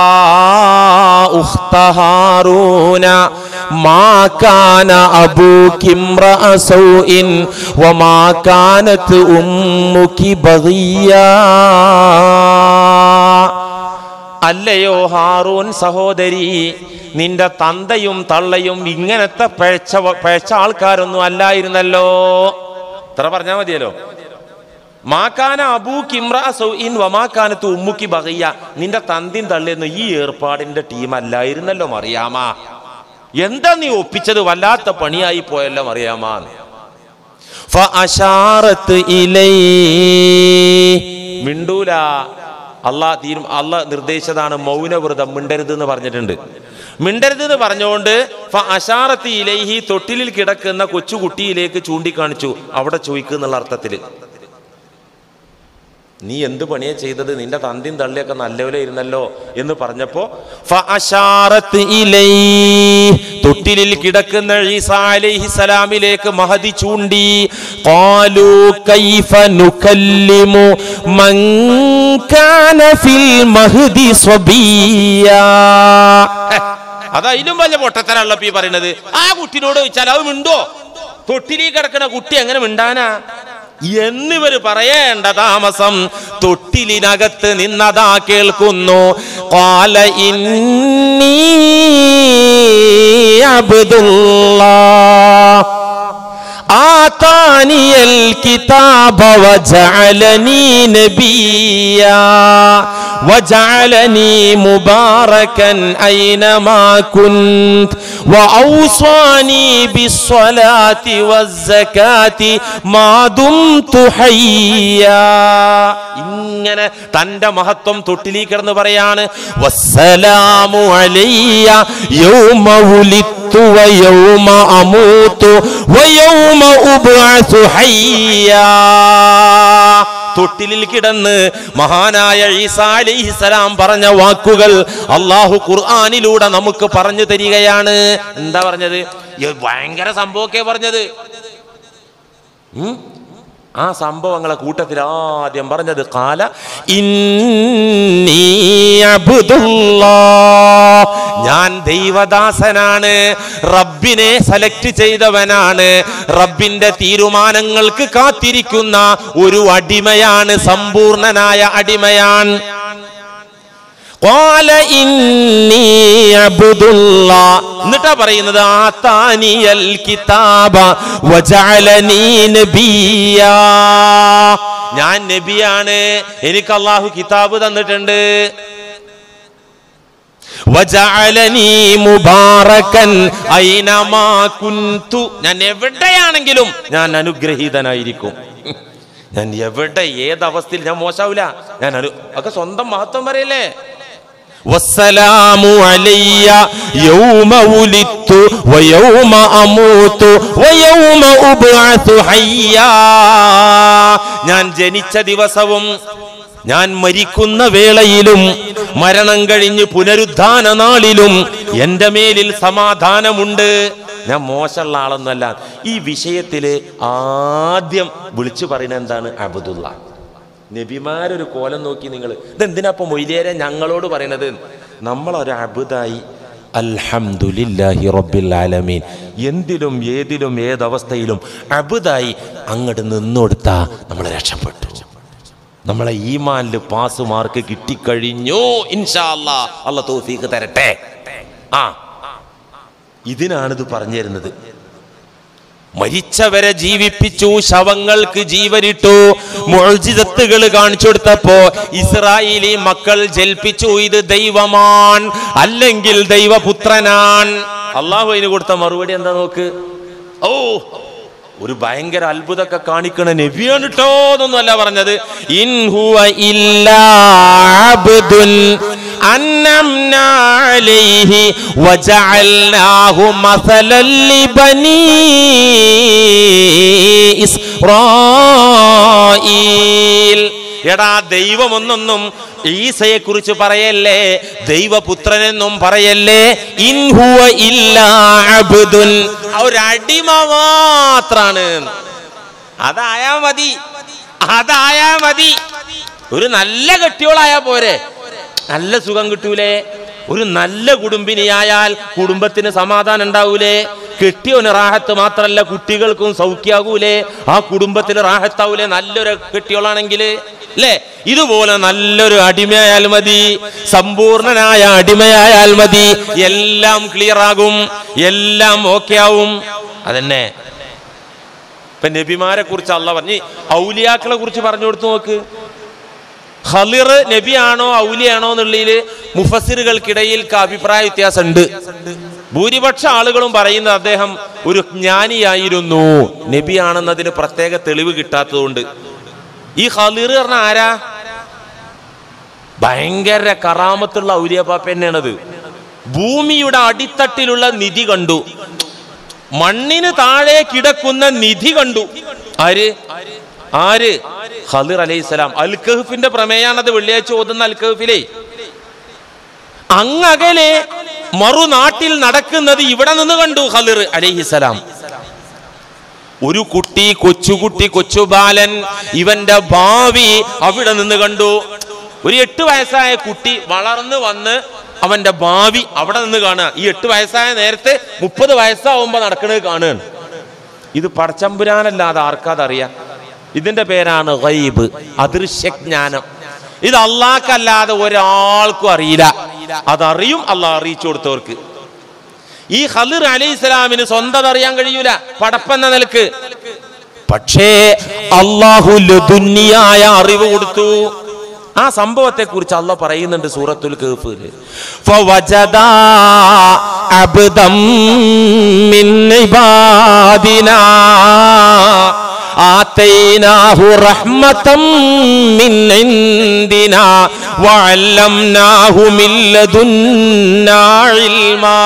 ഉഖ്ത ഹാറൂന മാ കാന അബൂകി ഇംറഅ സൗഇൻ വമാ കാനത് ഉമ്മുകി ബഗിയാ അല്ലയോ ഹാറൂൻ സഹോദരി നിന്റെ തന്തയും തള്ളയും ഇങ്ങനത്തെ പിഴച്ച പിഴച്ച ആൾക്കാരൊന്നും അല്ലായിരുന്നല്ലോ ഇത്ര പറഞ്ഞാൽ മതിയല്ലോ മാക്കാന അബൂ കിമ്ര സൗഇൻ വമാക്കാനത്ത് ഉമ്മുക്കി ബഹയ്യ നിന്റെ തന്തിൻ തള്ളിയെന്ന് ഈ ഏർപ്പാടിന്റെ ടീം അല്ലായിരുന്നല്ലോ മറിയാമ എന്താ നീ ഒപ്പിച്ചത് വല്ലാത്ത പണിയായി പോയല്ലോ മറിയാമ ഫഅശാറത്ത് ഇലൈ മിണ്ടൂല അള്ളാഹ് തീരും അള്ളാഹ് നിർദ്ദേശിച്ചതാണ് മൗനവ്രതം മിണ്ടരുത് എന്ന് പറഞ്ഞിട്ടുണ്ട് മിണ്ടരുത് എന്ന് പറഞ്ഞുകൊണ്ട് ഫ അശാറത്തി ഇലൈഹി തൊട്ടിലിൽ കിടക്കുന്ന കൊച്ചുകുട്ടിയിലേക്ക് ചൂണ്ടിക്കാണിച്ചു അവിടെ ചോദിക്കുക എന്നുള്ള അർത്ഥത്തിൽ നീ എന്ത് പണിയാ ചെയ്തത് നിന്റെ തന്തിയും തള്ളിയൊക്കെ നല്ലപോലെ ഇരുന്നല്ലോ എന്ന് പറഞ്ഞപ്പോ ഫഅശാറത്ത് ഇലൈഹി. തൊട്ടിലിൽ കിടക്കുന്ന ഈസ അലൈഹിസലാമിലേക്ക് മഹദി ചൂണ്ടി ഖാലു കൈഫ നുകല്ലിമു മൻ കാന ഫിൽ മഹ്ദി സ്വബിയാ ഹെ, അതതിലും വലിയ പൊട്ടത്തരാണല്ലോ ഇപ്പൊ ഈ പറയുന്നത് ആ കുട്ടിനോട് ചോദിച്ചാൽ അത് മിണ്ടോ തൊട്ടിലിൽ കിടക്കുന്ന കുട്ടി എങ്ങനെ മിണ്ടാനാ എന്നിവര് പറയേണ്ട താമസം തൊട്ടിലിനകത്ത് നിന്നതാ കേൾക്കുന്നു കാല ഇന്നി അബ്ദുല്ലാ آتاني الكتاب وجعلني نبيا وجعلني مباركا أينما كنت وأوصاني بالصلاة والزكاة ما دمت حيا ഇങ്ങനെ തന്റെ മഹത്വം തൊട്ടിലീ കിടന്ന് പറയാണ് വസ്സലാമു അലയ്യ യൗമ ഉലിത്തു വയൗമ അമൂത്തു വയൗമ ഉബ്അസു ഹയ്യാ തൊട്ടിലിൽ കിടന്ന് മഹാനായ ഈസാ അലൈഹിസലാം പറഞ്ഞ വാക്കുകൾ അള്ളാഹു ഖുർആനിലൂടെ നമുക്ക് പറഞ്ഞു തരികയാണ് എന്താ പറഞ്ഞത് ഇത് ഭയങ്കര സംഭവമൊക്കെ പറഞ്ഞത് ഉം? ആ സംഭവങ്ങളെ കൂട്ടത്തിൽ ആദ്യം പറഞ്ഞത് കാല ഇന്നി അബ്ദുല്ലാ. ഞാൻ ദൈവദാസനാണ് റബ്ബിനെ സെലക്ട് ചെയ്തവനാണ് റബ്ബിന്റെ തീരുമാനങ്ങൾക്ക് കാത്തിരിക്കുന്ന ഒരു അടിമയാണ് സമ്പൂർണനായ അടിമയാണ് ഖാല ഇന്നി അബ്ദുല്ലാ എന്നിട്ടാ പറയുന്നത് ആതാനിയൽ കിതാബ വജഅലനി നബിയാ ഞാൻ നബിയാണ് എനിക്ക് അള്ളാഹു കിതാബ് തന്നിട്ടുണ്ട് വജഅലനി മുബാറകൻ ഐനമാ കുന്തു ഞാൻ എവിടെയാണെങ്കിലും ഞാൻ അനുഗ്രഹീതനായിരിക്കും ഞാൻ എവിടെ ഏതവസ്ഥയിൽ ഞാൻ മോശാവില്ല ഞാൻ അനു ഒക്കെ സ്വന്തം മഹത്വം പറയല്ലേ വസ്സലാമു അലയ്യ യൗമ ഉലിത്തു വയൗമ അമൂത്തു വയൗമ ഉബ്അസു ഹയ്യാ ഞാൻ ജനിച്ച ദിവസവും ഞാൻ മരിക്കുന്ന വേളയിലും മരണം കഴിഞ്ഞ് പുനരുദ്ധാന നാളിലും എന്റെ മേലിൽ സമാധാനമുണ്ട് ഞാൻ മോശമുള്ള ആളൊന്നുമല്ല ഈ വിഷയത്തില് ആദ്യം വിളിച്ചു പറയുന്നത് എന്താണ് അബുദുള്ള നബിമാരൊരു കോലം നോക്കി നിങ്ങൾ ഇതെന്തിനാ ഇപ്പൊ മൊയ്ലിയേരെ ഞങ്ങളോട് പറയണത് നമ്മളൊരു അബുദായി അൽഹംദുലില്ലാഹി റബ്ബിൽ ആലമീൻ എന്തിലും ഏതിലും ഏതവസ്ഥയിലും അബുദായി അങ്ങോട്ട് നിന്നൊടുത്താ നമ്മൾ രക്ഷപ്പെട്ടു നമ്മളെ ഈമാനിൽ പാസ് മാർക്ക് കിട്ടിക്കഴിഞ്ഞു ഇൻഷാ അല്ലാ അല്ല തോഫീക്ക് തരട്ടെ ആ ഇതിനാണിത് പറഞ്ഞു തരുന്നത് മരിച്ചവരെ ജീവിപ്പിച്ചു ശവങ്ങൾക്ക് ജീവനിട്ടു മുഴുജിതത്തുകൾ കാണിച്ചു കൊടുത്തപ്പോ ഇസ്രായേലി മക്കൾ ജൽപ്പിച്ചു ഇത് ദൈവമാൻ അല്ലെങ്കിൽ ദൈവപുത്രനാൻ അള്ളാഹു അതിന് കൊടുത്ത മറുപടി എന്താ നോക്ക് ഓ ഒരു ഭയങ്കര അത്ഭുതമൊക്കെ കാണിക്കണ നബിയാണ് കേട്ടോ എന്നൊന്നുമല്ല പറഞ്ഞത് ഇൻ ഹുവ ഇല്ലാ അബ്ദുൻ അന്നംനാ അലൈഹി വജഅൽനാഹു മസലൻ ലിബനീ ഇസ്രായീൽ എടാ ദൈവമൊന്നൊന്നും ഈസയെ കുറിച്ച് പറയല്ലേ ദൈവപുത്രനെന്നും പറയല്ലേ ഇൻഹുവ ഇല്ലാ അബ്ദുൻ ആ ഒരു അടിമ മാത്രാണ് അതായാ മതി അതായാ മതി ഒരു നല്ല കെട്ടിയോളായാ പോരെ നല്ല സുഖം കിട്ടൂലേ ഒരു നല്ല കുടുംബിനിയായാൽ കുടുംബത്തിന് സമാധാനം ഉണ്ടാവൂലേ കെട്ടിയോന് റാഹത്ത് മാത്രല്ല കുട്ടികൾക്കും സൗഖ്യാകൂലേ ആ കുടുംബത്തിന് റാഹത്താവൂലേ നല്ലൊരു കെട്ടിയോളാണെങ്കിൽ അല്ലേ ഇതുപോലെ നല്ലൊരു അടിമയായാൽ മതി സമ്പൂർണനായ അടിമയായാൽ മതി എല്ലാം ക്ലിയർ ആകും എല്ലാം ഓക്കെ ആവും അതന്നെ ഇപ്പൊ നബിമാരെ കുറിച്ച് അല്ല പറഞ്ഞ് ഔലിയാക്കളെ കുറിച്ച് പറഞ്ഞു കൊടുത്തു നോക്ക് ഖലിർ നബിയാണോ ഔലിയാണോ എന്നുള്ളതിൽ മുഫസിറുകൾക്കിടയിൽ അഭിപ്രായ വ്യത്യാസമുണ്ട് ഭൂരിപക്ഷ ആളുകളും പറയുന്നത് അദ്ദേഹം ഒരു ജ്ഞാനിയായിരുന്നു നബിയാണെന്നതിന് പ്രത്യേക തെളിവ് കിട്ടാത്തതുകൊണ്ട് ഈ ഖലിർ പറഞ്ഞ ആരാ ഭയങ്കര കറാമത്തുള്ള ഔലിയപ്പാപ്പ തന്നെയാണത് ഭൂമിയുടെ അടിത്തട്ടിലുള്ള നിധി കണ്ടു മണ്ണിന് താഴെ കിടക്കുന്ന നിധി കണ്ടു ആര് ആര് ഖദിർ അലൈഹിസ്സലാം അൽ കഹ്ഫിന്റെ പ്രമേയാണത് വെള്ളിയാഴ്ച ഓതുന്ന അൽ കഹ്ഫിലെ അങ്ങകലെ മറുനാട്ടിൽ നടക്കുന്നത് ഇവിടെ നിന്ന് കണ്ടു ഖദിർ അലൈഹിസ്സലാം ഒരു കുട്ടി കൊച്ചുകുട്ടി കൊച്ചുബാലൻ ഇവന്റെ ഭാവി അവിടെ നിന്ന് കണ്ടു ഒരു എട്ട് വയസ്സായ കുട്ടി വളർന്നു വന്ന് അവന്റെ ഭാവി അവിടെ നിന്ന് കാണുക ഈ എട്ട് വയസ്സായ നേരത്തെ മുപ്പത് വയസ്സാവുമ്പോ നടക്കുന്നത് കാണുകയാണ് ഇത് പടച്ചമ്പുരാനല്ലാതെ ആർക്കാതറിയാം ഇതിന്റെ പേരാണ് ഗൈബ് അദൃശ്യജ്ഞാനം ഇത് അള്ളാഹ്ക്കല്ലാതെ ഒരാൾക്കും അറിയില്ല അതറിയും അള്ളാഹ് അറിയിച്ചു കൊടുത്തവർക്ക് ഈ ഖലിർ അലൈഹി ഇസ്ലാമിന് സ്വന്തം അറിയാൻ കഴിയൂല പടപ്പെന്ന നിലക്ക് പക്ഷേ അള്ളാഹു ലതുന്യായ അറിവ് കൊടുത്തു ആ സംഭവത്തെ കുറിച്ച് അള്ള പറയുന്നുണ്ട് സൂറത്തുൽ കഹ്ഫില് ഫവജദാ അബ്ദം മിൻ ഇബാദിനാ آتيناه رحمة من عندنا وعلمناه من لدنا علما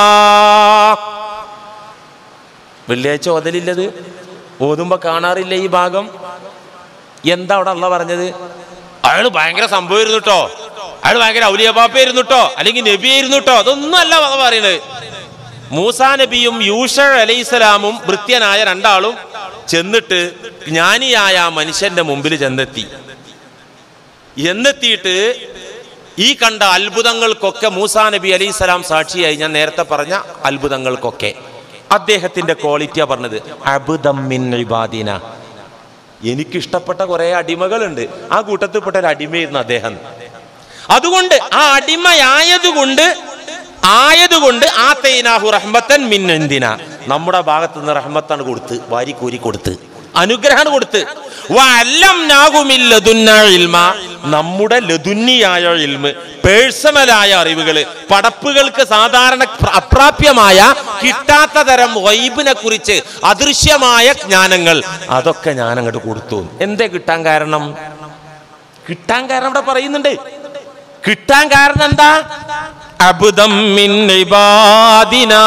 വെള്ളിയാഴ്ച ഓതലില്ലത് ഓതുമ്പോ കാണാറില്ല ഈ ഭാഗം എന്താ അവിടെ അള്ള പറഞ്ഞത് അയാൾ ഭയങ്കര സംഭവമായിരുന്നു കേട്ടോ അയാൾ ഭയങ്കര ഔലിയബാപ്പായിരുന്നു കേട്ടോ അല്ലെങ്കിൽ നബി ആയിരുന്നു കേട്ടോ അതൊന്നും അല്ല അള്ള പറയുന്നത് മൂസാ നബിയും യൂഷ അലൈഹിസ്സലാമും ഭൃത്യനായ രണ്ടാളും ചെന്നിട്ട് ജ്ഞാനിയായ ആ മനുഷ്യന്റെ മുമ്പിൽ ചെന്നെത്തി എന്നെത്തിയിട്ട് ഈ കണ്ട അത്ഭുതങ്ങൾക്കൊക്കെ മൂസാ നബി അലൈഹി സ്വലാം സാക്ഷിയായി ഞാൻ നേരത്തെ പറഞ്ഞ അത്ഭുതങ്ങൾക്കൊക്കെ അദ്ദേഹത്തിന്റെ ക്വാളിറ്റിയാ പറഞ്ഞത് അബുദമ്മിൻ ഇബാദിന എനിക്കിഷ്ടപ്പെട്ട കുറെ അടിമകളുണ്ട് ആ കൂട്ടത്തിൽപ്പെട്ട ഒരു അടിമയായിരുന്നു അദ്ദേഹം അതുകൊണ്ട് ആ അടിമയായതുകൊണ്ട് ആയതുകൊണ്ട് ആ തൈനാഹു റഹ്മത്തൻ മിന്നെന്തിന നമ്മുടെ ഭാഗത്ത് നിന്ന് റഹ്മത്താണ് കൊടുത്ത് വാരി കോരി കൊടുത്ത് അനുഗ്രഹമാണ് കൊടുത്ത് വല്ലംനാകുമില്ലതുന്ന ഇൽമ നമ്മുടെ ലതുന്നിയായ ഇൽമ് പേഴ്സണലായ അറിവുകള് പടപ്പുകൾക്ക് സാധാരണ പ്ര- അപ്രാപ്യമായ കിട്ടാത്ത തരം വൈബിനെ കുറിച്ച് അദൃശ്യമായ ജ്ഞാനങ്ങൾ അതൊക്കെ ഞാൻ അങ്ങോട്ട് കൊടുത്തു എന്തേ കിട്ടാൻ കാരണം കിട്ടാൻ കാരണം ഇവിടെ പറയുന്നുണ്ട് കിട്ടാൻ കാരണം എന്താ അബുദം മിൻ ഇബാദിനാ.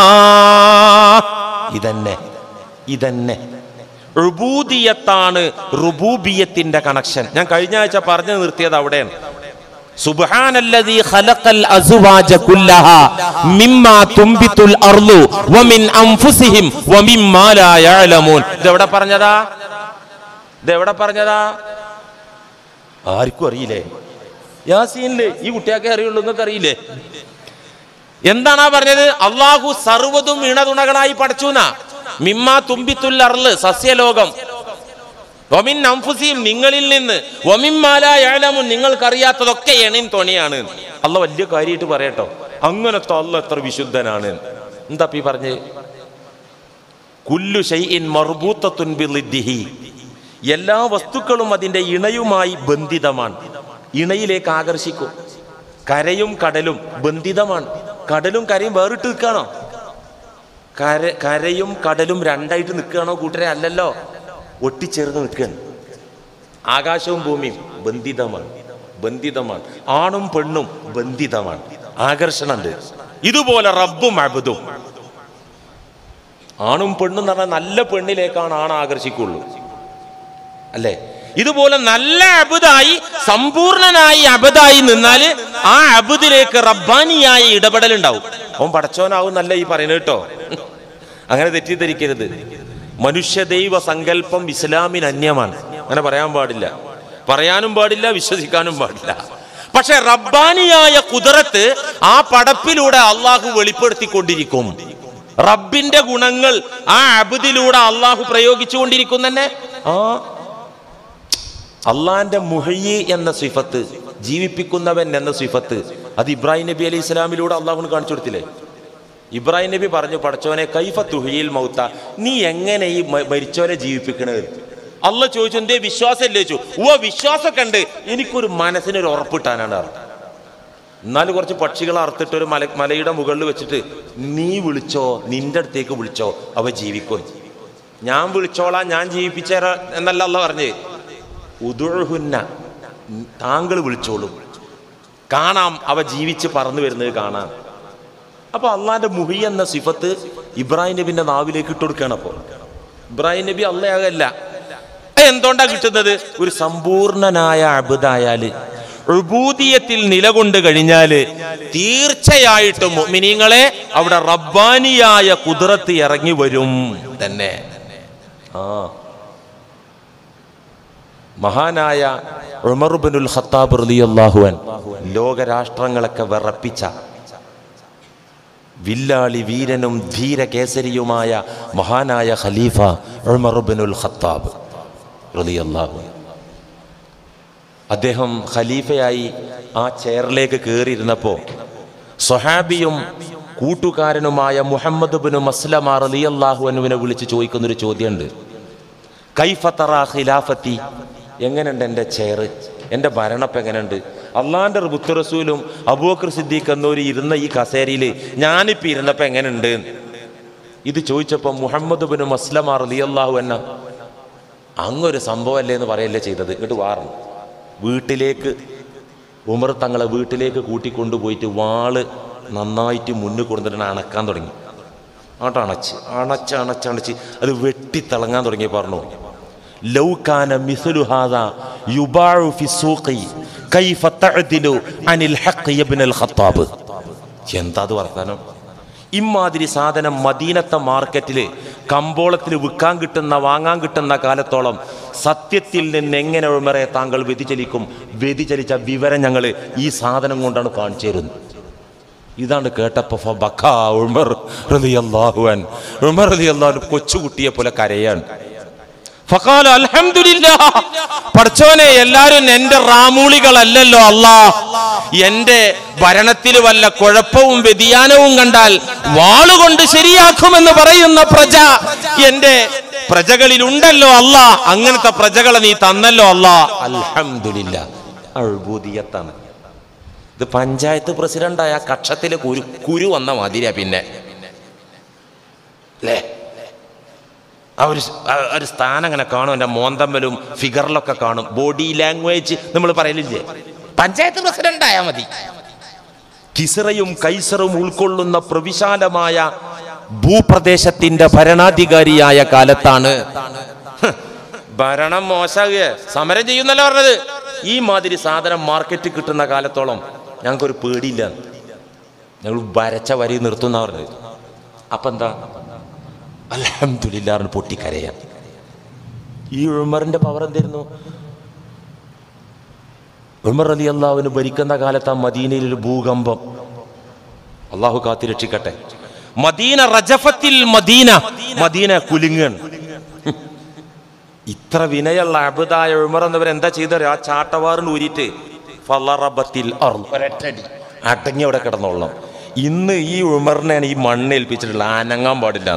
ഇതന്നെ ഇതന്നെ റുബൂദിയത്താണ് റുബൂബിയത്തിന്റെ കണക്ഷൻ ഞാൻ കഴിഞ്ഞ ആഴ്ച പറഞ്ഞു നിർത്തിയത് അവിടെയാണ് സുബ്ഹാനല്ലദീ ഖലഖൽ അസ്വാജ കുല്ലഹാ മിമ്മാ തുംബിത്തുൽ അർളു വമിൻ അൻഫുസിഹിം വമിമ്മാ ലാ യഅലമൂൻ ഇതെവിടെ പറഞ്ഞതാ ഇതെവിടെ പറഞ്ഞതാ ആർക്കും അറിയില്ലേ യാസീനില് ഈ കുട്ടിയൊക്കെ അറിയുള്ളൂ നിങ്ങൾക്ക് അറിയില്ലേ എന്താണ് ആ പറഞ്ഞത് അള്ളാഹു സർവ്വതും ഇണതുണകളായി പടച്ചുന മിമ്മ തുമ്പിത്തുൽ അർള് സസ്യലോകം വമിൻ അംഫുസിയും നിങ്ങളിൽ നിന്ന് വമിമാലായാലമുൻ നിങ്ങൾക്കറിയാത്തതൊക്കെ എണിൻ തുണിയാണ് അല്ല വലിയ കാര്യമായിട്ട് പറയട്ടോ അങ്ങനത്തെ അല്ല എത്ര വിശുദ്ധനാണ് എന്താ ഈ പറഞ്ഞ് കുല്ലു ഷൈഇൻ മർബൂത്തത്തുൻ ബിളിദ്ദിഹി എല്ലാ വസ്തുക്കളും അതിന്റെ ഇണയുമായി ബന്ധിതമാണ് ഇണയിലേക്ക് ആകർഷിക്കും കരയും കടലും ബന്ധിതമാണ് കടലും കരയും വേറിട്ട് നിൽക്കുകയാണോ കര കരയും കടലും രണ്ടായിട്ട് നിൽക്കുകയാണോ കൂട്ടരെ അല്ലല്ലോ ഒട്ടിച്ചേർന്ന് നിൽക്കുകയാണ് ആകാശവും ഭൂമിയും ബന്ധിതമാണ് ബന്ധിതമാണ് ആണും പെണ്ണും ബന്ധിതമാണ് ആകർഷണമുണ്ട് ഇതുപോലെ റബ്ബും അബുദും ആണും പെണ്ണും എന്ന് പറഞ്ഞാൽ നല്ല പെണ്ണിലേക്കാണ് ആണ് ആകർഷിക്കുള്ളൂ അല്ലേ ഇതുപോലെ നല്ല അബുദായി സമ്പൂർണനായി അബുദായി നിന്നാൽ ആ അബുദിലേക്ക് റബ്ബാനിയായ ഇടപെടൽ ഉണ്ടാവും അവൻ പടച്ചോനാവും നല്ല ഈ പറയുന്നത് കേട്ടോ അങ്ങനെ തെറ്റിദ്ധരിക്കരുത് മനുഷ്യ ദൈവ സങ്കല്പം ഇസ്ലാമിന് അന്യമാണ് അങ്ങനെ പറയാൻ പാടില്ല പറയാനും പാടില്ല വിശ്വസിക്കാനും പാടില്ല പക്ഷെ റബ്ബാനിയായ കുതിരത്ത് ആ പടപ്പിലൂടെ അള്ളാഹു വെളിപ്പെടുത്തിക്കൊണ്ടിരിക്കും റബ്ബിന്റെ ഗുണങ്ങൾ ആ അബുദിലൂടെ അള്ളാഹു പ്രയോഗിച്ചുകൊണ്ടിരിക്കും തന്നെ ആ അള്ളാന്റെ മുഹയ്യി എന്ന സിഫത്ത് ജീവിപ്പിക്കുന്നവൻ എന്ന സിഫത്ത് അത് ഇബ്രാഹിം നബി അലൈഹി ഇസ്ലാമിലൂടെ അള്ളാഹുന് കാണിച്ചു കൊടുത്തില്ലേ ഇബ്രാഹിം നബി പറഞ്ഞു പടച്ചോനെ കൈഫ തുഹിയിൽ മൗത്ത നീ എങ്ങനെ ഈ മ- മരിച്ചവനെ ജീവിപ്പിക്കണത് അള്ള ചോദിച്ചു എന്തേ വിശ്വാസം ഇല്ലേ ചോദിച്ചു ഓ വിശ്വാസമൊക്കെ ഉണ്ട് എനിക്കൊരു മനസ്സിനൊരു ഉറപ്പിട്ടാനാണ് പറഞ്ഞത് എന്നാലും കുറച്ച് പക്ഷികളെ അറുത്തിട്ട് ഒരു മല മലയുടെ മുകളിൽ വെച്ചിട്ട് നീ വിളിച്ചോ നിന്റെ അടുത്തേക്ക് വിളിച്ചോ അവ ജീവിക്കും ഞാൻ വിളിച്ചോളാം ഞാൻ ജീവിപ്പിച്ചേരാ എന്നല്ല അല്ല പറഞ്ഞ് ഉദുഹുന്ന താങ്കൾ വിളിച്ചോളും കാണാം അവ ജീവിച്ച് പറന്നു വരുന്നത് കാണാം അപ്പൊ അള്ളാന്റെ മുഹി എന്ന സിഫത്ത് ഇബ്രാഹിം നബിന്റെ നാവിലേക്ക് ഇട്ട് കൊടുക്കുകയാണ് അപ്പോൾ ഇബ്രാഹിം നബി അള്ളയാകല്ല എന്തുകൊണ്ടാ കിട്ടുന്നത് ഒരു സമ്പൂർണനായ അബുദായാല് ഉബൂദിയത്തിൽ നിലകൊണ്ട് കഴിഞ്ഞാല് തീർച്ചയായിട്ടും മിനിങ്ങളെ അവിടെ റബ്ബാനിയായ കുതിരത്ത് ഇറങ്ങി വരും തന്നെ ആ മഹാനായ ഉമർബിനുൽ ഖത്താബ് റളിയല്ലാഹുവൻ ലോകരാഷ്ട്രങ്ങളൊക്കെ വിറപ്പിച്ച വില്ലാളി വീരനും ധീരകേസരിയുമായ മഹാനായ ഖലീഫ ഉമർബിനുൽ ഖത്താബ് റളിയല്ലാഹു അദ്ദേഹം ഖലീഫയായി ആ ചെയറിലേക്ക് കയറിയിരുന്നപ്പോൾ സ്വഹാബിയും കൂട്ടുകാരനുമായ മുഹമ്മദ് ബിൻ മസ്ലമ റളിയല്ലാഹു അനുവിനെ വിളിച്ച് ചോദിക്കുന്നൊരു ചോദ്യമുണ്ട് കൈഫത്തറ ഖിലാഫത്തി എങ്ങനെയുണ്ട് എൻ്റെ ചെയർ എൻ്റെ ഭരണപ്പം എങ്ങനെയുണ്ട് അള്ളാൻ്റെ ബുത്തുറസൂലും അബൂബക്കർ സിദ്ദീഖ് എന്നൊരു ഇരുന്ന ഈ കസേരയിൽ ഞാനിപ്പോൾ ഇരുന്നപ്പോൾ എങ്ങനെയുണ്ട് ഇത് ചോദിച്ചപ്പോൾ മുഹമ്മദ് ബിൻ മസ്ലമ റളിയല്ലാഹു എന്ന അങ്ങൊരു സംഭവമല്ലേ എന്ന് പറയല്ലേ ചെയ്തത് ഇങ്ങോട്ട് വാറണം വീട്ടിലേക്ക് ഉമർ തങ്ങളെ വീട്ടിലേക്ക് കൂട്ടിക്കൊണ്ടുപോയിട്ട് വാള് നന്നായിട്ട് മുന്നിൽ കൊണ്ടുവന്നിട്ട് അണക്കാൻ തുടങ്ങി ആട്ടോ അണച്ച് അണച്ച് അണച്ച് അണച്ച് അത് വെട്ടിത്തിളങ്ങാൻ തുടങ്ങി പറഞ്ഞു ലൗകാന മിസ്ലു ഹാദാ യുബാഉ ഫി സൂഖി കൈഫ തഅദിലു അനിൽ ഹഖ് ഇബ്നുൽ ഖത്താബ് എന്താ അത് വർത്താനം ഇമാതിരി സാധനം മദീനത്തെ മാർക്കറ്റിൽ കമ്പോളത്തിൽ വിൽക്കാൻ കിട്ടുന്ന വാങ്ങാൻ കിട്ടുന്ന കാലത്തോളം സത്യത്തിൽ നിന്ന് എങ്ങനെ ഉമറെ താങ്കൾ വ്യതിചലിക്കും വ്യതിചലിച്ച വിവരം ഞങ്ങൾ ഈ സാധനം കൊണ്ടാണ് കാണിച്ചു തരുന്നത് ഇതാണ് കേട്ടപ്പോ ഫബക്കാ ഉമർ റളിയല്ലാഹു അൻ ഉമർ റളിയല്ലാഹു കൊച്ചുകുട്ടിയെ പോലെ കരയാണ് ഫഖാല അൽഹംദുലില്ലാ പഠിച്ചോനെ എല്ലാരും എന്റെ റാമൂളികളല്ലല്ലോ അല്ലാ എന്റെ ഭരണത്തിൽ വല്ല കുഴപ്പവും വ്യതിയാനവും കണ്ടാൽ വാളുകൊണ്ട് ശരിയാക്കുമെന്ന് പറയുന്ന പ്രജ എന്റെ പ്രജകളിൽ ഉണ്ടല്ലോ അല്ല അങ്ങനത്തെ പ്രജകളെ നീ തന്നല്ലോ അല്ല അൽഹംദുലില്ല അഴുബൂതിയത്താണ് ഇത് പഞ്ചായത്ത് പ്രസിഡന്റായ കക്ഷത്തിലെ കുരു കുരു വന്ന മാതിരിയാ പിന്നെ അല്ലേ ആ ഒരു സ്- ആ ഒരു സ്ഥാനം അങ്ങനെ കാണും എൻ്റെ മോന്തമ്മലും ഫിഗറിലൊക്കെ കാണും ബോഡി ലാംഗ്വേജ് നമ്മൾ പറയലില്ലേ പഞ്ചായത്ത് പ്രസിഡന്റ് ആയാൽ മതി കിസറയും കൈസറും ഉൾക്കൊള്ളുന്ന പ്രവിശാലമായ ഭൂപ്രദേശത്തിന്റെ ഭരണാധികാരിയായ കാലത്താണ് ഹ്, ഭരണം മോശമാകുക സമരം ചെയ്യുന്നല്ലോ പറഞ്ഞത് ഈ മാതിരി സാധനം മാർക്കറ്റിൽ കിട്ടുന്ന കാലത്തോളം ഞങ്ങൾക്കൊരു പേടിയില്ല ഞങ്ങൾ വരച്ച വരി നിർത്തുന്ന പറഞ്ഞത് അപ്പൊ എന്താ അലഹമില്ലാറിന് പൊട്ടിക്കരയാൻ ഈ ഉമറിന്റെ പവർ എന്തായിരുന്നു ഉമർ അലി അള്ളാഹുവിന് ഭരിക്കുന്ന കാലത്ത് ആ മദീനയിൽ ഒരു ഭൂകമ്പം അള്ളാഹു കാത്തി രക്ഷിക്കട്ടെ മദീന റജഫത്തിൽ മദീന മദീന കുലുങ്ങൻ ഇത്ര വിനയുള്ള അബുദായ ഉമർ എന്നവർ എന്താ ചെയ്തത് ആ ചാട്ടവാറിന് ഊരിയിട്ട് ഫലറബത്തിൽ അർള്. ഒരൊറ്റടി അടങ്ങി അവിടെ കിടന്നോളണം ഇന്ന് ഈ ഉമറിനെയാണ് ഈ മണ്ണ് ഏൽപ്പിച്ചിട്ടുള്ളത് അനങ്ങാൻ പാടില്ല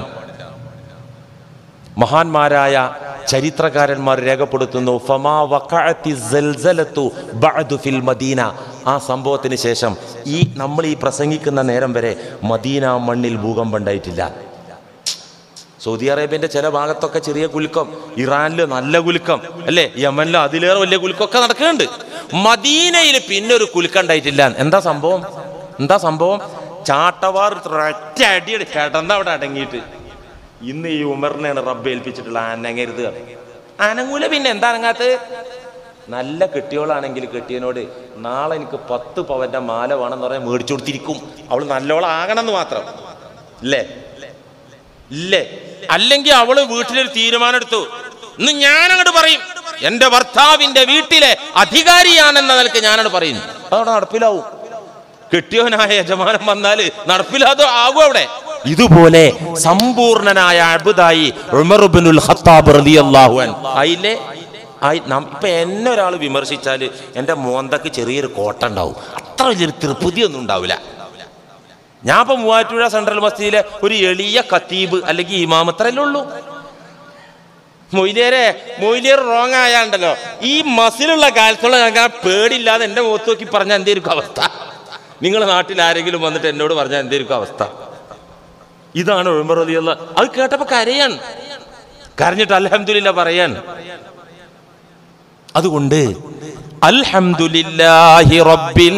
മഹാന്മാരായ ചരിത്രകാരന്മാർ രേഖപ്പെടുത്തുന്നു ഫമാ വഖഅത്തി സൽസലത്തു ബഅദു ഫിൽ മദീന ആ സംഭവത്തിന് ശേഷം ഈ നമ്മൾ ഈ പ്രസംഗിക്കുന്ന നേരം വരെ മദീന മണ്ണിൽ ഭൂകമ്പം ഉണ്ടായിട്ടില്ല സൗദി അറേബ്യന്റെ ചില ഭാഗത്തൊക്കെ ചെറിയ കുലുക്കം ഇറാനിൽ നല്ല കുലുക്കം അല്ലേ യമനിൽ അതിലേറെ വലിയ കുലുക്കമൊക്കെ നടക്കുന്നുണ്ട് മദീനയിൽ പിന്നെ ഒരു കുലുക്കം ഉണ്ടായിട്ടില്ല എന്താ സംഭവം എന്താ സംഭവം ചാട്ടവാർ ഒറ്റ അടിയുടെ കിടന്ന അവിടെ അടങ്ങിയിട്ട് ഇന്ന് ഈ ഉമറിനെയാണ് റബ്ബ് ഏൽപ്പിച്ചിട്ടുള്ള അനങ്ങരുത് അനങ്ങൂല പിന്നെ എന്താ അനങ്ങാത്ത നല്ല കെട്ടിയോളാണെങ്കിൽ കെട്ടിയനോട് നാളെ എനിക്ക് പത്ത് പവന്റെ മാല വേണമെന്ന് പറയാൻ മേടിച്ചു കൊടുത്തിരിക്കും അവൾ നല്ലോളാകണമെന്ന് മാത്രം ഇല്ലേ ഇല്ലേ അല്ലെങ്കിൽ അവള് വീട്ടിലൊരു തീരുമാനം എടുത്തു ഇന്ന് ഞാനങ്ങോട്ട് പറയും എന്റെ ഭർത്താവിന്റെ വീട്ടിലെ അധികാരിയാണെന്ന നിലക്ക് ഞാനോട് പറയുന്നു അതവിടെ നടപ്പിലാവും കെട്ടിയവനായ യജമാനൻ വന്നാല് നടപ്പിലാതെ ആകും അവിടെ ഇതുപോലെ സമ്പൂർണനായ അബുദായി ഉമറുബിനുൽ ഖത്താബ് റളിയല്ലാഹു അൻ ആയില്ലേ ആയി നാം ഇപ്പൊ എന്നെ ഒരാൾ വിമർശിച്ചാല് എന്റെ മോന്തക്ക് ചെറിയൊരു കോട്ട ഉണ്ടാവും അത്ര വലിയൊരു തൃപ്തി ഒന്നും ഉണ്ടാവില്ല ഞാൻ ഇപ്പൊ മൂവാറ്റുപുഴ സെൻട്രൽ മസ്ജിദിലെ ഒരു എളിയ കത്തീബ് അല്ലെങ്കിൽ ഇമാമത്രല്ലേ ഉള്ളൂ മൊയ്ലിയരെ മൊയ്ലിയർ റോങ് ആയാണ്ടല്ലോ ഈ മസിലുള്ള കാലത്തോളം ഞങ്ങൾക്ക് ആ പേടില്ലാതെ എൻ്റെ മുഖത്ത് നോക്കി പറഞ്ഞാൽ എന്തായിരിക്കും അവസ്ഥ നിങ്ങളുടെ നാട്ടിൽ ആരെങ്കിലും വന്നിട്ട് എന്നോട് പറഞ്ഞാൽ എന്തായിരിക്കും അവസ്ഥ ഇതാണ് ഉമർ അലിയുള്ള അത് കേട്ടപ്പോ കരയാൻ കരഞ്ഞിട്ട് അലഹമില്ല പറയാൻ അതുകൊണ്ട് അൽഹംദുലില്ലാഹി റബ്ബിൽ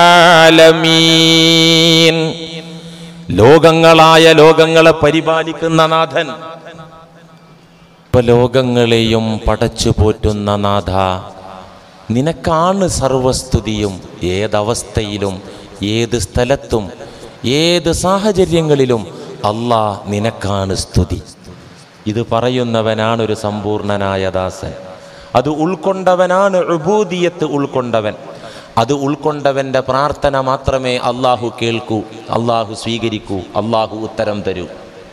ആലമീൻ ലോകങ്ങളായ ലോകങ്ങളെ പരിപാലിക്കുന്ന നാഥൻ ഇപ്പൊ ലോകങ്ങളെയും പടച്ചു പോറ്റുന്ന നാഥ നിനക്കാണ് സർവസ്തുതിയും ഏതവസ്ഥയിലും ഏത് സ്ഥലത്തും ഏത് സാഹചര്യങ്ങളിലും അല്ലാ നിനക്കാണ് സ്തുതി ഇത് പറയുന്നവനാണ് ഒരു സമ്പൂർണനായ ദാസൻ അത് ഉൾക്കൊണ്ടവനാണ് ഉബൂദിയത്ത് ഉൾക്കൊണ്ടവൻ അത് ഉൾക്കൊണ്ടവന്റെ പ്രാർത്ഥന മാത്രമേ അള്ളാഹു കേൾക്കൂ അള്ളാഹു സ്വീകരിക്കൂ അള്ളാഹു ഉത്തരം തരൂ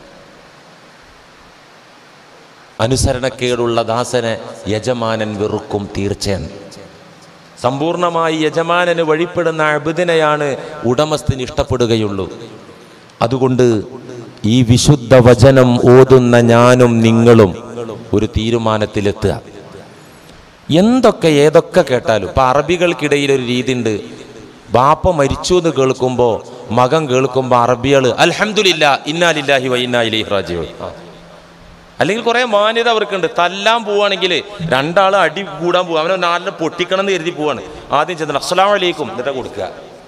അനുസരണക്കേടുള്ള ദാസനെ യജമാനൻ വെറുക്കും തീർച്ചയാണ് സമ്പൂർണമായി യജമാനന് വഴിപ്പെടുന്ന അബുദിനെയാണ് ഉടമസ്ഥന് ഇഷ്ടപ്പെടുകയുള്ളൂ അതുകൊണ്ട് ഈ വിശുദ്ധ വചനം ഓതുന്ന ഞാനും നിങ്ങളും ഒരു തീരുമാനത്തിലെത്തുക എന്തൊക്കെ ഏതൊക്കെ കേട്ടാലും ഇപ്പൊ അറബികൾക്കിടയിൽ ഒരു രീതി ഉണ്ട് ബാപ്പ മരിച്ചു എന്ന് കേൾക്കുമ്പോൾ മകൻ കേൾക്കുമ്പോൾ അറബികൾ അൽഹംദുലില്ലാ ഇന്നാലില്ലാഹി വൈന്നാലി റാജിയോ അല്ലെങ്കിൽ കുറെ മാന്യത അവർക്കുണ്ട് തല്ലാൻ പോവാണെങ്കിൽ രണ്ടാൾ അടി കൂടാൻ പോവുക അവനെ നാലിനെ പൊട്ടിക്കണം എന്ന് കരുതി പോവാണ് ആദ്യം ചെന്നിട്ട് അസ്സലാം വലൈക്കും എന്നിട്ട് കൊടുക്കുക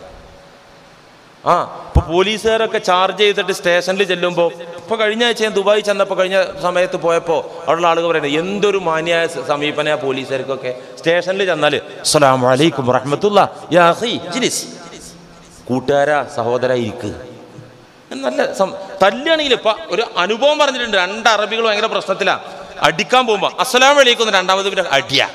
ആ ഇപ്പൊ പോലീസുകാരൊക്കെ ചാർജ് ചെയ്തിട്ട് സ്റ്റേഷനിൽ ചെല്ലുമ്പോൾ ഇപ്പൊ കഴിഞ്ഞ ആഴ്ച ഞാൻ ദുബായി ചെന്നപ്പോൾ കഴിഞ്ഞ സമയത്ത് പോയപ്പോൾ അവിടെയുള്ള ആളുകൾ പറയുന്നത് എന്തൊരു മാന്യായ സ- സമീപന പോലീസുകാർക്കൊക്കെ സ്റ്റേഷനിൽ ചെന്നാൽ അസ്സലാം വലൈക്കും റഹ്മത്തുള്ള യാ അഖി, ജിലിസ് കൂട്ടുകാരാ സഹോദര ഇരിക്ക് നല്ല സം- തല്ലുകയാണെങ്കിൽ ഇപ്പൊ ഒരു അനുഭവം പറഞ്ഞിട്ടുണ്ട് രണ്ട് അറബികൾ ഭയങ്കര പ്രശ്നത്തിലാ അടിക്കാൻ പോകുമ്പോ അസ്സലാം വലൈക്കും എന്ന് രണ്ടാമത് പിന്നെ അടിയാ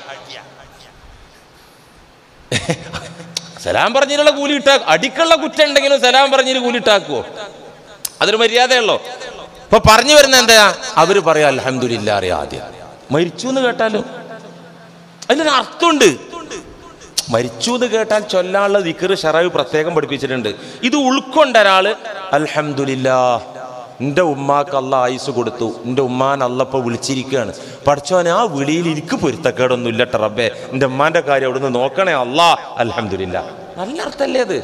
സലാം പറഞ്ഞതിനുള്ള കൂലി ഇട്ടാ അടിക്കുള്ള കുറ്റം ഉണ്ടെങ്കിലും സലാം പറഞ്ഞതിന് കൂലി ഇട്ടാക്കുവോ അതൊരു മര്യാദയുള്ളോ ഇപ്പൊ പറഞ്ഞു വരുന്ന എന്താ അവര് പറയാ അലഹമില്ല അറിയാം ആദ്യം മരിച്ചു എന്ന് കേട്ടാലോ അതിനൊരു അർത്ഥമുണ്ട് മരിച്ചു എന്ന് കേട്ടാൽ ചൊല്ലാനുള്ള ദിക്കറ് ഷറാവ് പ്രത്യേകം പഠിപ്പിച്ചിട്ടുണ്ട് ഇത് ഉൾക്കൊണ്ട ഒരാള് അൽഹംദുലില്ലാ എൻ്റെ ഉമ്മാക്ക് അല്ല ആയുസ് കൊടുത്തു എൻ്റെ ഉമ്മാൻ അല്ലപ്പോ വിളിച്ചിരിക്കുകയാണ് പഠിച്ചോനെ ആ വിളിയിൽ എനിക്ക് പൊരുത്തക്കേടൊന്നും ഇല്ലട്ട റബ്ബേ എൻ്റെ ഉമ്മാന്റെ കാര്യം അവിടുന്ന് നോക്കണേ അല്ലാ അൽഹംദുലില്ലാ നല്ല അർത്ഥല്ലേ അത്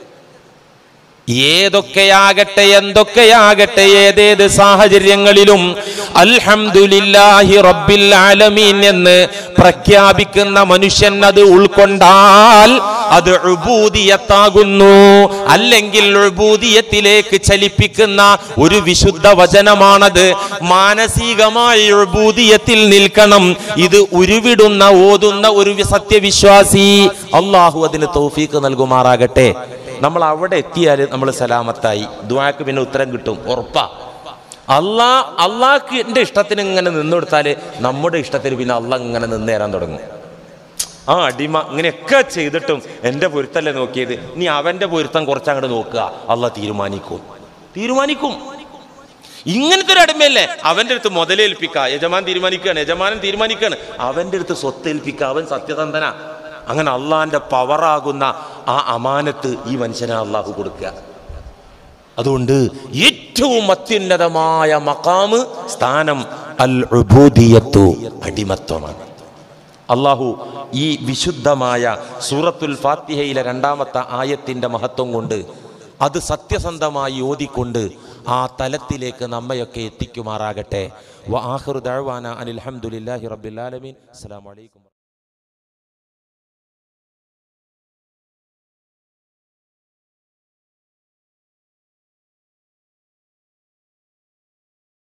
ഏതൊക്കെയാകട്ടെ എന്തൊക്കെയാകട്ടെ ഏതേത് സാഹചര്യങ്ങളിലും അൽഹംദുലില്ലാഹി റബ്ബിൽ ആലമീൻ എന്ന് പ്രഖ്യാപിക്കുന്ന മനുഷ്യൻ അത് ഉൾക്കൊണ്ടാൽ അത് ഉബൂദിയത്താകുന്നു അല്ലെങ്കിൽ ഉബൂദിയത്തിലേക്ക് ചലിപ്പിക്കുന്ന ഒരു വിശുദ്ധ വചനമാണത് മാനസികമായി ഉബൂദിയത്തിൽ നിൽക്കണം ഇത് ഉരുവിടുന്ന ഓതുന്ന ഒരു സത്യവിശ്വാസി അള്ളാഹു അതിന് തൗഫീക്ക് നൽകുമാറാകട്ടെ നമ്മൾ അവിടെ എത്തിയാൽ നമ്മൾ സലാമത്തായി ദ്വാക്ക് പിന്നെ ഉത്തരം കിട്ടും ഉറപ്പാ അള്ളാ അള്ളാഹിന്റെ ഇഷ്ടത്തിന് ഇങ്ങനെ നിന്നെടുത്താൽ നമ്മുടെ ഇഷ്ടത്തിന് പിന്നെ അള്ളാഹ് ഇങ്ങനെ നിന്ന് തരാൻ തുടങ്ങും ആ അടിമ ഇങ്ങനെയൊക്കെ ചെയ്തിട്ടും എൻ്റെ പൊരുത്തല്ലേ നോക്കിയത് നീ അവൻ്റെ പൊരുത്തം കുറച്ചങ്ങോട്ട് നോക്കുക അള്ളാഹ് തീരുമാനിക്കും തീരുമാനിക്കും ഇങ്ങനത്തെ ഒരു അടിമയല്ലേ അവൻ്റെ അടുത്ത് മുതലേൽപ്പിക്കുക യജമാൻ തീരുമാനിക്കുകയാണ് യജമാനൻ തീരുമാനിക്കുകയാണ് അവൻ്റെ അടുത്ത് സ്വത്തേൽപ്പിക്കുക അവൻ സത്യസന്ധന അങ്ങനെ അള്ളാഹിന്റെ പവറാകുന്ന ആ അമാനത്ത് ഈ മനുഷ്യനെ അള്ളാഹു കൊടുക്കുക അതുകൊണ്ട് ഏറ്റവും അത്യുന്നതമായ മക്കാമ് സ്ഥാനം അൽ ഉബൂദിയത്തു അടിമത്വമാണ് അള്ളാഹു ഈ വിശുദ്ധമായ സൂറത്തുൽ ഫാത്തിഹയിലെ രണ്ടാമത്തെ ആയത്തിന്റെ മഹത്വം കൊണ്ട് അത് സത്യസന്ധമായി ഓതിക്കൊണ്ട് ആ തലത്തിലേക്ക് നമ്മയൊക്കെ എത്തിക്കുമാറാകട്ടെ വ ആഖിറു ദഅ്വാന അനിൽ ഹംദുലില്ലാഹി റബ്ബിൽ ആലമീൻ അസ്സലാമു അലൈക്കും